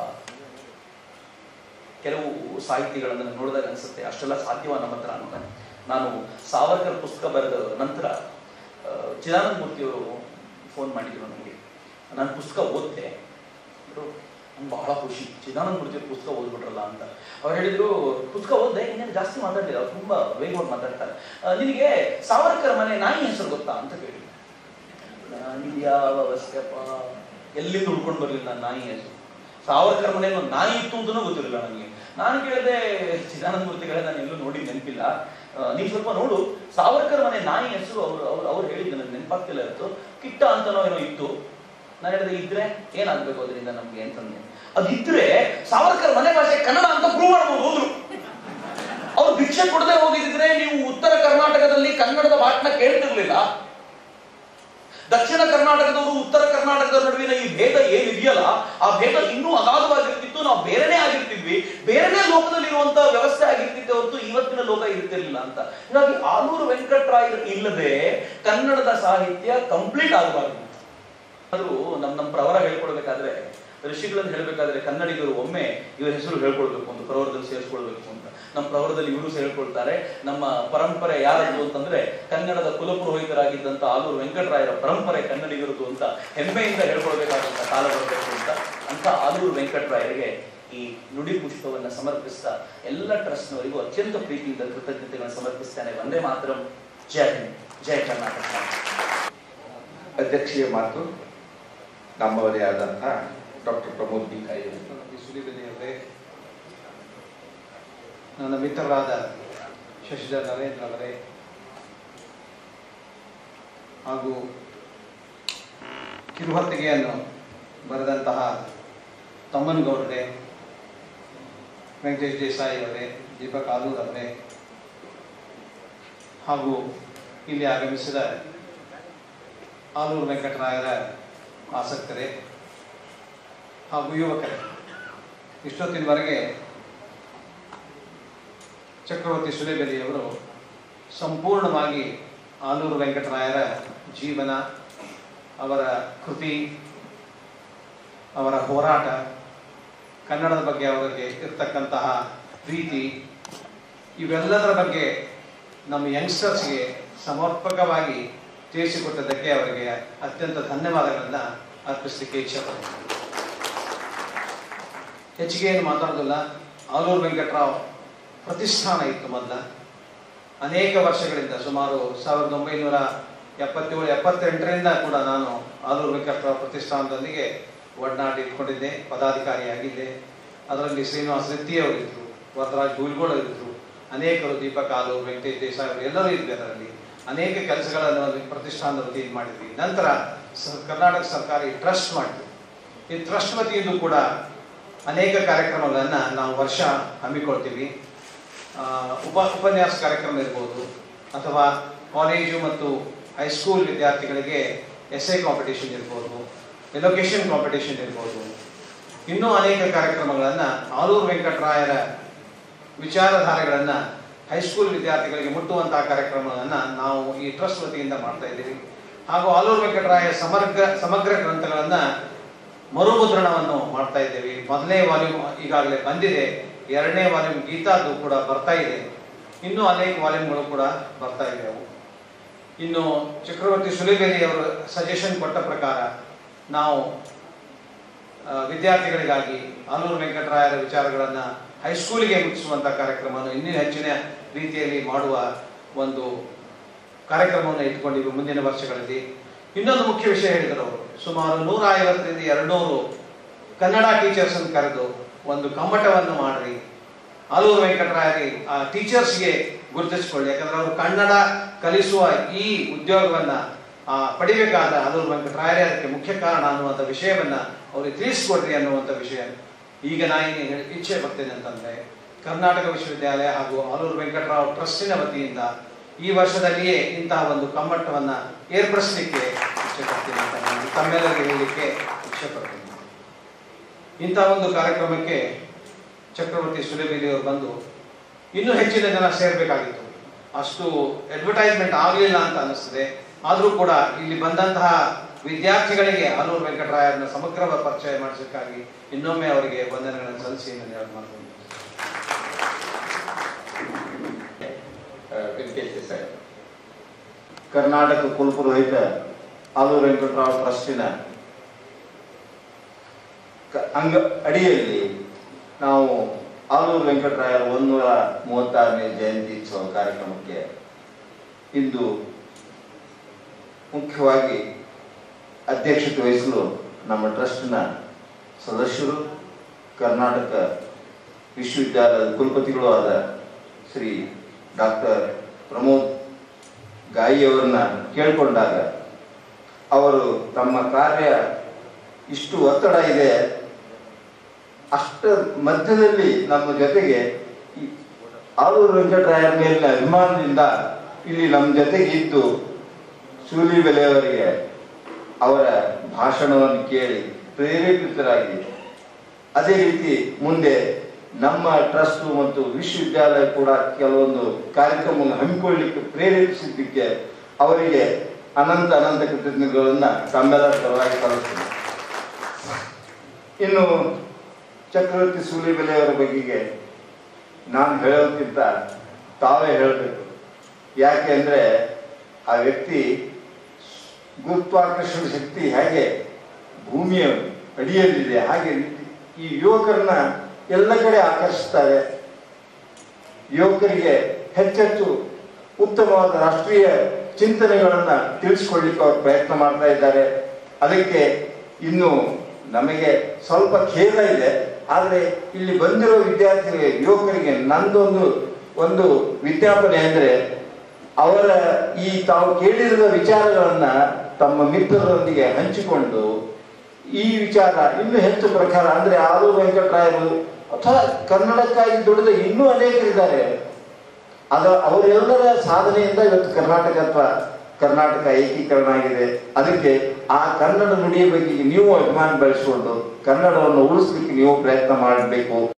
ಕೆಲವು ಸಾಹಿತಿಗಳನ್ನ ನೋಡಿದಾಗ ಅನ್ಸುತ್ತೆ ಅಷ್ಟೆಲ್ಲ ಸಾಧ್ಯವ ನಮ್ಮ ಹತ್ರ ಅಂತ ನಾನು ಸಾವರ್ಕರ್ ಪುಸ್ತಕ ಬರೆದ ನಂತರ ಆ, ಚಿದಾನಂದ ಮೂರ್ತಿಯವರು ಫೋನ್ ಮಾಡಿದ್ರು ನನಗೆ ನಾನು ಪುಸ್ತಕ ಓದ್ತೆ ಅವ್ರು, ನಂಗೆ ಬಹಳ ಖುಷಿ ಚಿದಾನಂದ ಮೂರ್ತಿ ಅವ್ರ ಪುಸ್ತಕ ಓದ್ಬಿಟ್ರಲ್ಲ ಅಂತ ಅವ್ರು ಹೇಳಿದ್ರು ಪುಸ್ತಕ ಓದ್ದೆ ಇನ್ನೇನು ಜಾಸ್ತಿ ಮಾತಾಡಿಲ್ಲ ಅವ್ರು ತುಂಬಾ ವೇಗವಾಗಿ ಮಾತಾಡ್ತಾರೆ ಆ, ನಿನಗೆ ಸಾವರ್ಕರ್ ಮನೆ ನಾಯಿ ಹೆಸರು ಗೊತ್ತಾ ಅಂತ ಕೇಳಿದ್ರು ನನಗೆ ಯಾವ ಅವಶ್ಯಪ ಎಲ್ಲಿಂದ ಉಳ್ಕೊಂಡು ಬರ್ಲಿಲ್ಲ ನಾನು ನಾಯಿ ಹೆಸರು ಸಾವರ್ಕರ್ ಮನೆಯಲ್ಲಿ ಒಂದು ನಾಯಿ ಇತ್ತು ಅಂತನೂ ಗೊತ್ತಿರಲಿಲ್ಲ ನನಗೆ ನಾನು ಕೇಳಿದೆ ಚಿದಾನಂದ ಮೂರ್ತಿಗಳೇ ನಾನು ಎಲ್ಲೂ ನೋಡಿ ನೆನಪಿಲ್ಲ ಆ, ನೀವು ಸ್ವಲ್ಪ ನೋಡು ಸಾವರ್ಕರ್ ಮನೆ ನಾಯಿ ಹೆಸರು ಅವ್ರು ಅವ್ರು ಅವ್ರು ಹೇಳಿದ್ದು ನನಗೆ ನೆನಪಾಗ್ತಿಲ್ಲ ಇತ್ತು ಕಿಟ್ಟ ಅಂತನೋ ಏನೋ ಇತ್ತು ನಾನು ಹೇಳಿದೆ ಇದ್ರೆ ಏನಾಗ್ಬೇಕು ಅದರಿಂದ ನಮ್ಗೆ ಅಂತಂದೆ ಅದಿದ್ರೆ ಸಾವರ್ಕರ್ ಮನೆ ಭಾಷೆ ಕನ್ನಡ ಅಂತ ಪ್ರೂವ್ ಮಾಡ್ಬೋದು ಹೋದ್ರು ಅವ್ರು ಭಿಕ್ಷೆ ಕೊಡದೆ ಹೋಗಿದ್ರೆ ನೀವು ಉತ್ತರ ಕರ್ನಾಟಕದಲ್ಲಿ ಕನ್ನಡದ ಭಾಷಣ ಕೇಳ್ತಿರ್ಲಿಲ್ಲ ದಕ್ಷಿಣ ಕರ್ನಾಟಕದವರು ಉತ್ತರ ಕರ್ನಾಟಕದ ನಡುವಿನ ಈ ಭೇದ ಏನಿದೆಯಲ್ಲ ಆ ಭೇದ ಇನ್ನೂ ಅಗಾಧವಾಗಿರ್ತಿತ್ತು ನಾವು ಬೇರೆನೇ ಆಗಿರ್ತಿದ್ವಿ ಬೇರೆನೇ ಲೋಕದಲ್ಲಿರುವಂತ ವ್ಯವಸ್ಥೆ ಆಗಿರ್ತಿದ್ದೆ ಹೊರತು ಇವತ್ತಿನ ಲೋಕ ಇರ್ತಿರ್ಲಿಲ್ಲ ಅಂತ ಹೀಗಾಗಿ ಆಲೂರು ವೆಂಕಟರಾಯರು ಇಲ್ಲದೆ ಕನ್ನಡದ ಸಾಹಿತ್ಯ ಕಂಪ್ಲೀಟ್ ಆಗಬಾರ್ದು ಆದ್ರೂ ನಮ್ ನಮ್ಮ ಪ್ರವರ ಹೇಳ್ಕೊಡ್ಬೇಕಾದ್ರೆ ಋಷಿಗಳನ್ನು ಹೇಳ್ಬೇಕಾದ್ರೆ ಕನ್ನಡಿಗರು ಒಮ್ಮೆ ಇವರ ಹೆಸರು ಹೇಳ್ಕೊಳ್ಬೇಕು ಅಂತ ಪ್ರವರದಲ್ಲಿ ಸೇರಿಸ್ಕೊಳ್ಬೇಕು ಅಂತ ನಮ್ಮ ಪ್ರವರದಲ್ಲಿ ಇವರು ಸೇರ್ಕೊಳ್ತಾರೆ ನಮ್ಮ ಪರಂಪರೆ ಯಾರದ್ದು ಅಂತಂದ್ರೆ ಕನ್ನಡದ ಕುಲಪುರೋಹಿತರಾಗಿದ್ದಂತ ಆಲೂರು ವೆಂಕಟರಾಯರ ಪರಂಪರೆ ಕನ್ನಡಿಗರದು ಅಂತ ಹೆಮ್ಮೆಯಿಂದ ಹೇಳ್ಕೊಳ್ಬೇಕಾದಂತ ಕಾಲ ಬರಬೇಕು ಅಂತ ಅಂತ ಆಲೂರು ವೆಂಕಟರಾಯರಿಗೆ ಈ ನುಡಿ ಪುಷ್ಪವನ್ನ ಸಮರ್ಪಿಸ್ತಾ ಎಲ್ಲ ಟ್ರಸ್ಟ್ನವರಿಗೂ ಅತ್ಯಂತ ಪ್ರೀತಿಯಿಂದ ಕೃತಜ್ಞತೆಗಳನ್ನು ಸಮರ್ಪಿಸ್ತಾನೆ ಒಂದೇ ಮಾತ್ರ ಜಯ ಹಿಂದ್ ಜಯ ಕರ್ನಾಟಕ ಅಧ್ಯಕ್ಷೀಯ ಮಾತು ನಮ್ಮವರೇ ಆದಂಥ ಡಾಕ್ಟರ್ ಪ್ರಮೋದ್ ಬಿ ಕಾಯಿ ನನ್ನ ಸುಲಿಬೆಲೆಯವರೇ ನನ್ನ ಮಿತ್ರರಾದ ಶಶಿಧರ್ ನರೇಂದ್ರ ಅವರೇ ಹಾಗೂ ಕಿರುಹೊತ್ತಿಗೆಯನ್ನು ಬರೆದಂತಹ ತಮ್ಮನಗೌಡರೇ ವೆಂಕಟೇಶ್ ದೇಸಾಯಿ ಅವರೇ ದೀಪಕ್ ಆಲೂರ್ ಅವರೇ ಹಾಗೂ ಇಲ್ಲಿ ಆಗಮಿಸಿದ ಆಲೂರು ವೆಂಕಟರಾಯರ ಆಸಕ್ತರೇ ಹಾಗೂ ಯುವಕರೇ ಇಷ್ಟೊತ್ತಿನವರೆಗೆ ಚಕ್ರವರ್ತಿ ಸುಲೇಬೆಲಿಯವರು ಸಂಪೂರ್ಣವಾಗಿ ಆಲೂರು ವೆಂಕಟರಾಯರ ಜೀವನ ಅವರ ಕೃತಿ ಅವರ ಹೋರಾಟ ಕನ್ನಡದ ಬಗ್ಗೆ ಅವರಿಗೆ ಇರ್ತಕ್ಕಂತಹ ಪ್ರೀತಿ ಇವೆಲ್ಲದರ ಬಗ್ಗೆ ನಮ್ಮ ಯಂಗ್ಸ್ಟರ್ಸ್ಗೆ ಸಮರ್ಪಕವಾಗಿ ತಿಳಿಸಿಕೊಟ್ಟದ್ದಕ್ಕೆ ಅವರಿಗೆ ಅತ್ಯಂತ ಧನ್ಯವಾದಗಳನ್ನು ಅರ್ಪಿಸಲಿಕ್ಕೆ ಇಚ್ಛೆಪಡ್ತೀನಿ ಹೆಚ್ಚಿಗೆ ಏನು ಮಾತಾಡೋದಿಲ್ಲ ಆಲೂರು ವೆಂಕಟರಾವ್ ಪ್ರತಿಷ್ಠಾನ ಇತ್ತು ಮೊದಲ ಅನೇಕ ವರ್ಷಗಳಿಂದ ಸುಮಾರು ಸಾವಿರದ ಒಂಬೈನೂರ ಎಪ್ಪತ್ತೇಳು ಎಪ್ಪತ್ತೆಂಟರಿಂದ ಕೂಡ ನಾನು ಆಲೂರು ವೆಂಕಟರಾವ್ ಪ್ರತಿಷ್ಠಾನದೊಂದಿಗೆ ಒಡನಾಟ ಇಟ್ಕೊಂಡಿದ್ದೆ ಪದಾಧಿಕಾರಿಯಾಗಿದ್ದೆ ಅದರಲ್ಲಿ ಶ್ರೀನಿವಾಸ ರೆಡ್ಡಿಯವರಿದ್ದರು ವರದರಾಜ್ ಗೂಲ್ಗೋಡ್ ಇದ್ದರು ಅನೇಕರು ದೀಪಕ್ ಆಲೂರು ವೆಂಕಟೇಶ್ ದೇಸಾಯಿ ಅವರು ಎಲ್ಲರೂ ಇದ್ವಿ ಅದರಲ್ಲಿ ಅನೇಕ ಕೆಲಸಗಳನ್ನು ಅಲ್ಲಿ ಪ್ರತಿಷ್ಠಾನದ ವತಿಯಿಂದ ಮಾಡಿದ್ವಿ ನಂತರ ಸ- ಕರ್ನಾಟಕ ಸರ್ಕಾರ ಈ ಟ್ರಸ್ಟ್ ಮಾಡಿದ್ವಿ ಈ ಟ್ರಸ್ಟ್ ವತಿಯಿಂದ ಕೂಡ ಅನೇಕ ಕಾರ್ಯಕ್ರಮಗಳನ್ನು ನಾವು ವರ್ಷ ಹಮ್ಮಿಕೊಳ್ತೀವಿ ಆ, ಉಪ ಉಪನ್ಯಾಸ ಕಾರ್ಯಕ್ರಮ ಇರ್ಬೋದು ಅಥವಾ ಕಾಲೇಜು ಮತ್ತು ಹೈಸ್ಕೂಲ್ ವಿದ್ಯಾರ್ಥಿಗಳಿಗೆ ಎಸ್ ಎ ಕಾಂಪಿಟೇಷನ್ ಇರ್ಬೋದು ಎಲೊಕೇಶನ್ ಕಾಂಪಿಟೇಷನ್ ಇರ್ಬೋದು ಇನ್ನೂ ಅನೇಕ ಕಾರ್ಯಕ್ರಮಗಳನ್ನು ಆಲೂರು ವೆಂಕಟರಾಯರ ವಿಚಾರಧಾರೆಗಳನ್ನು ಹೈಸ್ಕೂಲ್ ವಿದ್ಯಾರ್ಥಿಗಳಿಗೆ ಮುಟ್ಟುವಂತಹ ಕಾರ್ಯಕ್ರಮಗಳನ್ನು ನಾವು ಈ ಟ್ರಸ್ಟ್ ವತಿಯಿಂದ ಮಾಡ್ತಾ ಇದ್ದೀವಿ ಹಾಗೂ ಆಲೂರು ವೆಂಕಟರಾಯ ಸಮಗ್ರ ಸಮಗ್ರ ಗ್ರಂಥಗಳನ್ನು ಮರುಮುದ್ರಣವನ್ನು ಮಾಡ್ತಾ ಇದ್ದೇವೆ ಮೊದಲನೇ ವಾಲ್ಯೂಮ್ ಈಗಾಗಲೇ ಬಂದಿದೆ ಎರಡನೇ ವಾಲ್ಯೂಮ್ ಗೀತಾದು ಕೂಡ ಬರ್ತಾ ಇದೆ ಇನ್ನೂ ಅನೇಕ ವಾಲ್ಯೂಮ್ಗಳು ಕೂಡ ಬರ್ತಾ ಇದೆ ಅವು ಇನ್ನು ಚಕ್ರವರ್ತಿ ಸುಲಿಬೇಲಿ ಅವರು ಸಜೆಷನ್ ಕೊಟ್ಟ ಪ್ರಕಾರ ನಾವು ಆ, ವಿದ್ಯಾರ್ಥಿಗಳಿಗಾಗಿ ಆಲೂರು ವೆಂಕಟರಾಯರ ವಿಚಾರಗಳನ್ನು ಹೈಸ್ಕೂಲಿಗೆ ಮುಟ್ಟಿಸುವಂಥ ಕಾರ್ಯಕ್ರಮವನ್ನು ಇನ್ನೂ ಹೆಚ್ಚಿನ ರೀತಿಯಲ್ಲಿ ಮಾಡುವ ಒಂದು ಕಾರ್ಯಕ್ರಮವನ್ನು ಇಟ್ಕೊಂಡಿವಿ ಮುಂದಿನ ವರ್ಷಗಳಲ್ಲಿ ಇನ್ನೊಂದು ಮುಖ್ಯ ವಿಷಯ ಹೇಳಿದರು ಅವರು ಸುಮಾರು ನೂರ ಐವತ್ತರಿಂದ ಎರಡ್ನೂರು ಕನ್ನಡ ಟೀಚರ್ಸ್ ಅನ್ನು ಕರೆದು ಒಂದು ಕಮ್ಮಟವನ್ನು ಮಾಡ್ರಿ ಆಲೂರು ವೆಂಕಟರಾಯರಿ ಆ ಟೀಚರ್ಸ್ಗೆ ಗುರುತಿಸ್ಕೊಳ್ಳಿ ಯಾಕಂದ್ರೆ ಅವರು ಕನ್ನಡ ಕಲಿಸುವ ಈ ಉದ್ಯೋಗವನ್ನ ಆ, ಪಡಿಬೇಕಾದ ಆಲೂರು ವೆಂಕಟರಾಯರೇ ಅದಕ್ಕೆ ಮುಖ್ಯ ಕಾರಣ ಅನ್ನುವಂಥ ವಿಷಯವನ್ನ ಅವ್ರಿಗೆ ತಿಳಿಸ್ಕೊಡ್ರಿ ಅನ್ನುವಂಥ ವಿಷಯ ಈಗ ನಾನು ಏನು ಹೇಳಿ ಇಚ್ಛೆ ಪಡ್ತೇನೆ ಅಂತಂದ್ರೆ ಕರ್ನಾಟಕ ವಿಶ್ವವಿದ್ಯಾಲಯ ಹಾಗೂ ಆಲೂರು ವೆಂಕಟರಾವ್ ಟ್ರಸ್ಟಿನ ವತಿಯಿಂದ ಈ ವರ್ಷದಲ್ಲಿಯೇ ಇಂತಹ ಒಂದು ಕಮ್ಮಟವನ್ನ ಏರ್ಪಡಿಸಲಿಕ್ಕೆ ಇಚ್ಛೆ ಪಡ್ತೀನಿ ಅಂತ ನಾನು ತಮ್ಮೆಲ್ಲರಿಗೆ ಹೇಳಲಿಕ್ಕೆ ಇಚ್ಛೆ ಪಡ್ತೀನಿ ಇಂತಹ ಒಂದು ಕಾರ್ಯಕ್ರಮಕ್ಕೆ ಚಕ್ರವರ್ತಿ ಸುಲೇಬೇಲಿ ಅವರು ಬಂದು ಇನ್ನೂ ಹೆಚ್ಚಿನ ಜನ ಸೇರ್ಬೇಕಾಗಿತ್ತು ಅಷ್ಟು ಅಡ್ವರ್ಟೈಸ್ಮೆಂಟ್ ಆಗಲಿಲ್ಲ ಅಂತ ಅನಿಸ್ತದೆ ಆದರೂ ಕೂಡ ಇಲ್ಲಿ ಬಂದಂತಹ ವಿದ್ಯಾರ್ಥಿಗಳಿಗೆ ಆಲೂರು ವೆಂಕಟರಾಯರನ್ನ ಸಮಗ್ರ ಪರಿಚಯ ಮಾಡಿಸಕ್ಕಾಗಿ ಇನ್ನೊಮ್ಮೆ ಅವರಿಗೆ ವಂದನೆಗಳನ್ನು ಸಲ್ಲಿಸಿ ನಾನು ಹೇಳಕ್ ಮಾಡ್ತೀನಿ ಆ, ವೆಂಕಟೇಶ್ ದೇಸಾಯಿ ಕರ್ನಾಟಕ ಕುಲಪುರೋಹಿತ ಆಲೂರು ವೆಂಕಟರಾವ್ ಟ್ರಸ್ಟಿನ ಕ- ಅಂಗ ಅಡಿಯಲ್ಲಿ ನಾವು ಆಲೂರು ವೆಂಕಟರಾಯರ ಒಂದೂರ ಮೂವತ್ತಾರನೇ ಜಯಂತ್ಯುತ್ಸವ ಕಾರ್ಯಕ್ರಮಕ್ಕೆ ಇಂದು ಮುಖ್ಯವಾಗಿ ಅಧ್ಯಕ್ಷತೆ ವಹಿಸಲು ನಮ್ಮ ಟ್ರಸ್ಟ್ನ ಸದಸ್ಯರು ಕರ್ನಾಟಕ ವಿಶ್ವವಿದ್ಯಾಲಯದ ಕುಲಪತಿಗಳು ಆದ ಶ್ರೀ ಡಾಕ್ಟರ್ ಪ್ರಮೋದ್ ಗಾಯಿಯವರನ್ನ ಕೇಳಿಕೊಂಡಾಗ ಅವರು ತಮ್ಮ ಕಾರ್ಯ ಇಷ್ಟು ಒತ್ತಡ ಇದೆ ಅಷ್ಟ ಮಧ್ಯದಲ್ಲಿ ನಮ್ಮ ಜೊತೆಗೆ ಈ ಆಲೂರು ವೆಂಕಟರಾಯರ ಮೇಲಿನ ಅಭಿಮಾನದಿಂದ ಇಲ್ಲಿ ನಮ್ಮ ಜೊತೆಗೆ ಇದ್ದು ಸೂಲಿ ಬೆಲೆಯವರಿಗೆ ಅವರ ಭಾಷಣವನ್ನು ಕೇಳಿ ಪ್ರೇರೇಪಿತರಾಗಿ ಅದೇ ರೀತಿ ಮುಂದೆ ನಮ್ಮ ಟ್ರಸ್ಟ್ ಮತ್ತು ವಿಶ್ವವಿದ್ಯಾಲಯ ಕೂಡ ಕೆಲವೊಂದು ಕಾರ್ಯಕ್ರಮವನ್ನು ಹಮ್ಮಿಕೊಳ್ಳಲಿಕ್ಕೆ ಪ್ರೇರೇಪಿಸಿದ್ದಕ್ಕೆ ಅವರಿಗೆ ಅನಂತ ಅನಂತ ಕೃತಜ್ಞತೆಗಳನ್ನ ತಮ್ಮೆಲ್ಲರ ಪರವಾಗಿ ಸಲ್ಲಿಸ್ತೀನಿ ಇನ್ನು ಚಕ್ರವರ್ತಿ ಸೂಲಿಬೆಲೆಯವರ ಬಗೆಗೆ ನಾನು ಹೇಳೋದಕ್ಕಿಂತ ತಾವೇ ಹೇಳಬೇಕು ಯಾಕೆ ಅಂದ್ರೆ ಆ ವ್ಯಕ್ತಿ ಗುರುತ್ವಾಕರ್ಷಣ ಶಕ್ತಿ ಹೇಗೆ ಭೂಮಿಯ ಅಡಿಯಲ್ಲಿದೆ ಹಾಗೆ ಈ ಯುವಕರನ್ನ ಎಲ್ಲ ಕಡೆ ಆಕರ್ಷಿಸ್ತಾರೆ ಯುವಕರಿಗೆ ಹೆಚ್ಚೆಚ್ಚು ಉತ್ತಮವಾದ ರಾಷ್ಟ್ರೀಯ ಚಿಂತನೆಗಳನ್ನ ತಿಳಿಸ್ಕೊಡ್ಲಿಕ್ಕೆ ಅವರು ಪ್ರಯತ್ನ ಮಾಡ್ತಾ ಇದ್ದಾರೆ ಅದಕ್ಕೆ ಇನ್ನು ನಮಗೆ ಸ್ವಲ್ಪ ಖೇದ ಇದೆ ಆದರೆ ಇಲ್ಲಿ ಬಂದಿರೋ ವಿದ್ಯಾರ್ಥಿಗಳಿಗೆ ಯುವಕರಿಗೆ ನಂದೊಂದು ಒಂದು ವಿಜ್ಞಾಪನೆ ಅಂದ್ರೆ ಅವರ ಈ ತಾವು ಕೇಳಿರುವ ವಿಚಾರಗಳನ್ನ ತಮ್ಮ ಮಿತ್ರರೊಂದಿಗೆ ಹಂಚಿಕೊಂಡು ಈ ವಿಚಾರ ಇನ್ನೂ ಹೆಚ್ಚು ಪ್ರಕಾರ ಅಂದ್ರೆ ಆಲೂರು ವೆಂಕಟರಾಯರು ಅಥವಾ ಕನ್ನಡಕ್ಕಾಗಿ ದುಡಿದ ಇನ್ನೂ ಅನೇಕರಿದ್ದಾರೆ ಅದ ಅವರೆಲ್ಲರ ಸಾಧನೆಯಿಂದ ಇವತ್ತು ಕರ್ನಾಟಕ ಅಥವಾ ಕರ್ನಾಟಕ ಏಕೀಕರಣ ಆಗಿದೆ ಅದಕ್ಕೆ ಆ ಕನ್ನಡ ನುಡಿಯ ಬಗ್ಗೆ ನೀವು ಅಭಿಮಾನ ಬೆಳೆಸಿಕೊಂಡು ಕನ್ನಡವನ್ನು ಉಳಿಸ್ಲಿಕ್ಕೆ ನೀವು ಪ್ರಯತ್ನ ಮಾಡಬೇಕು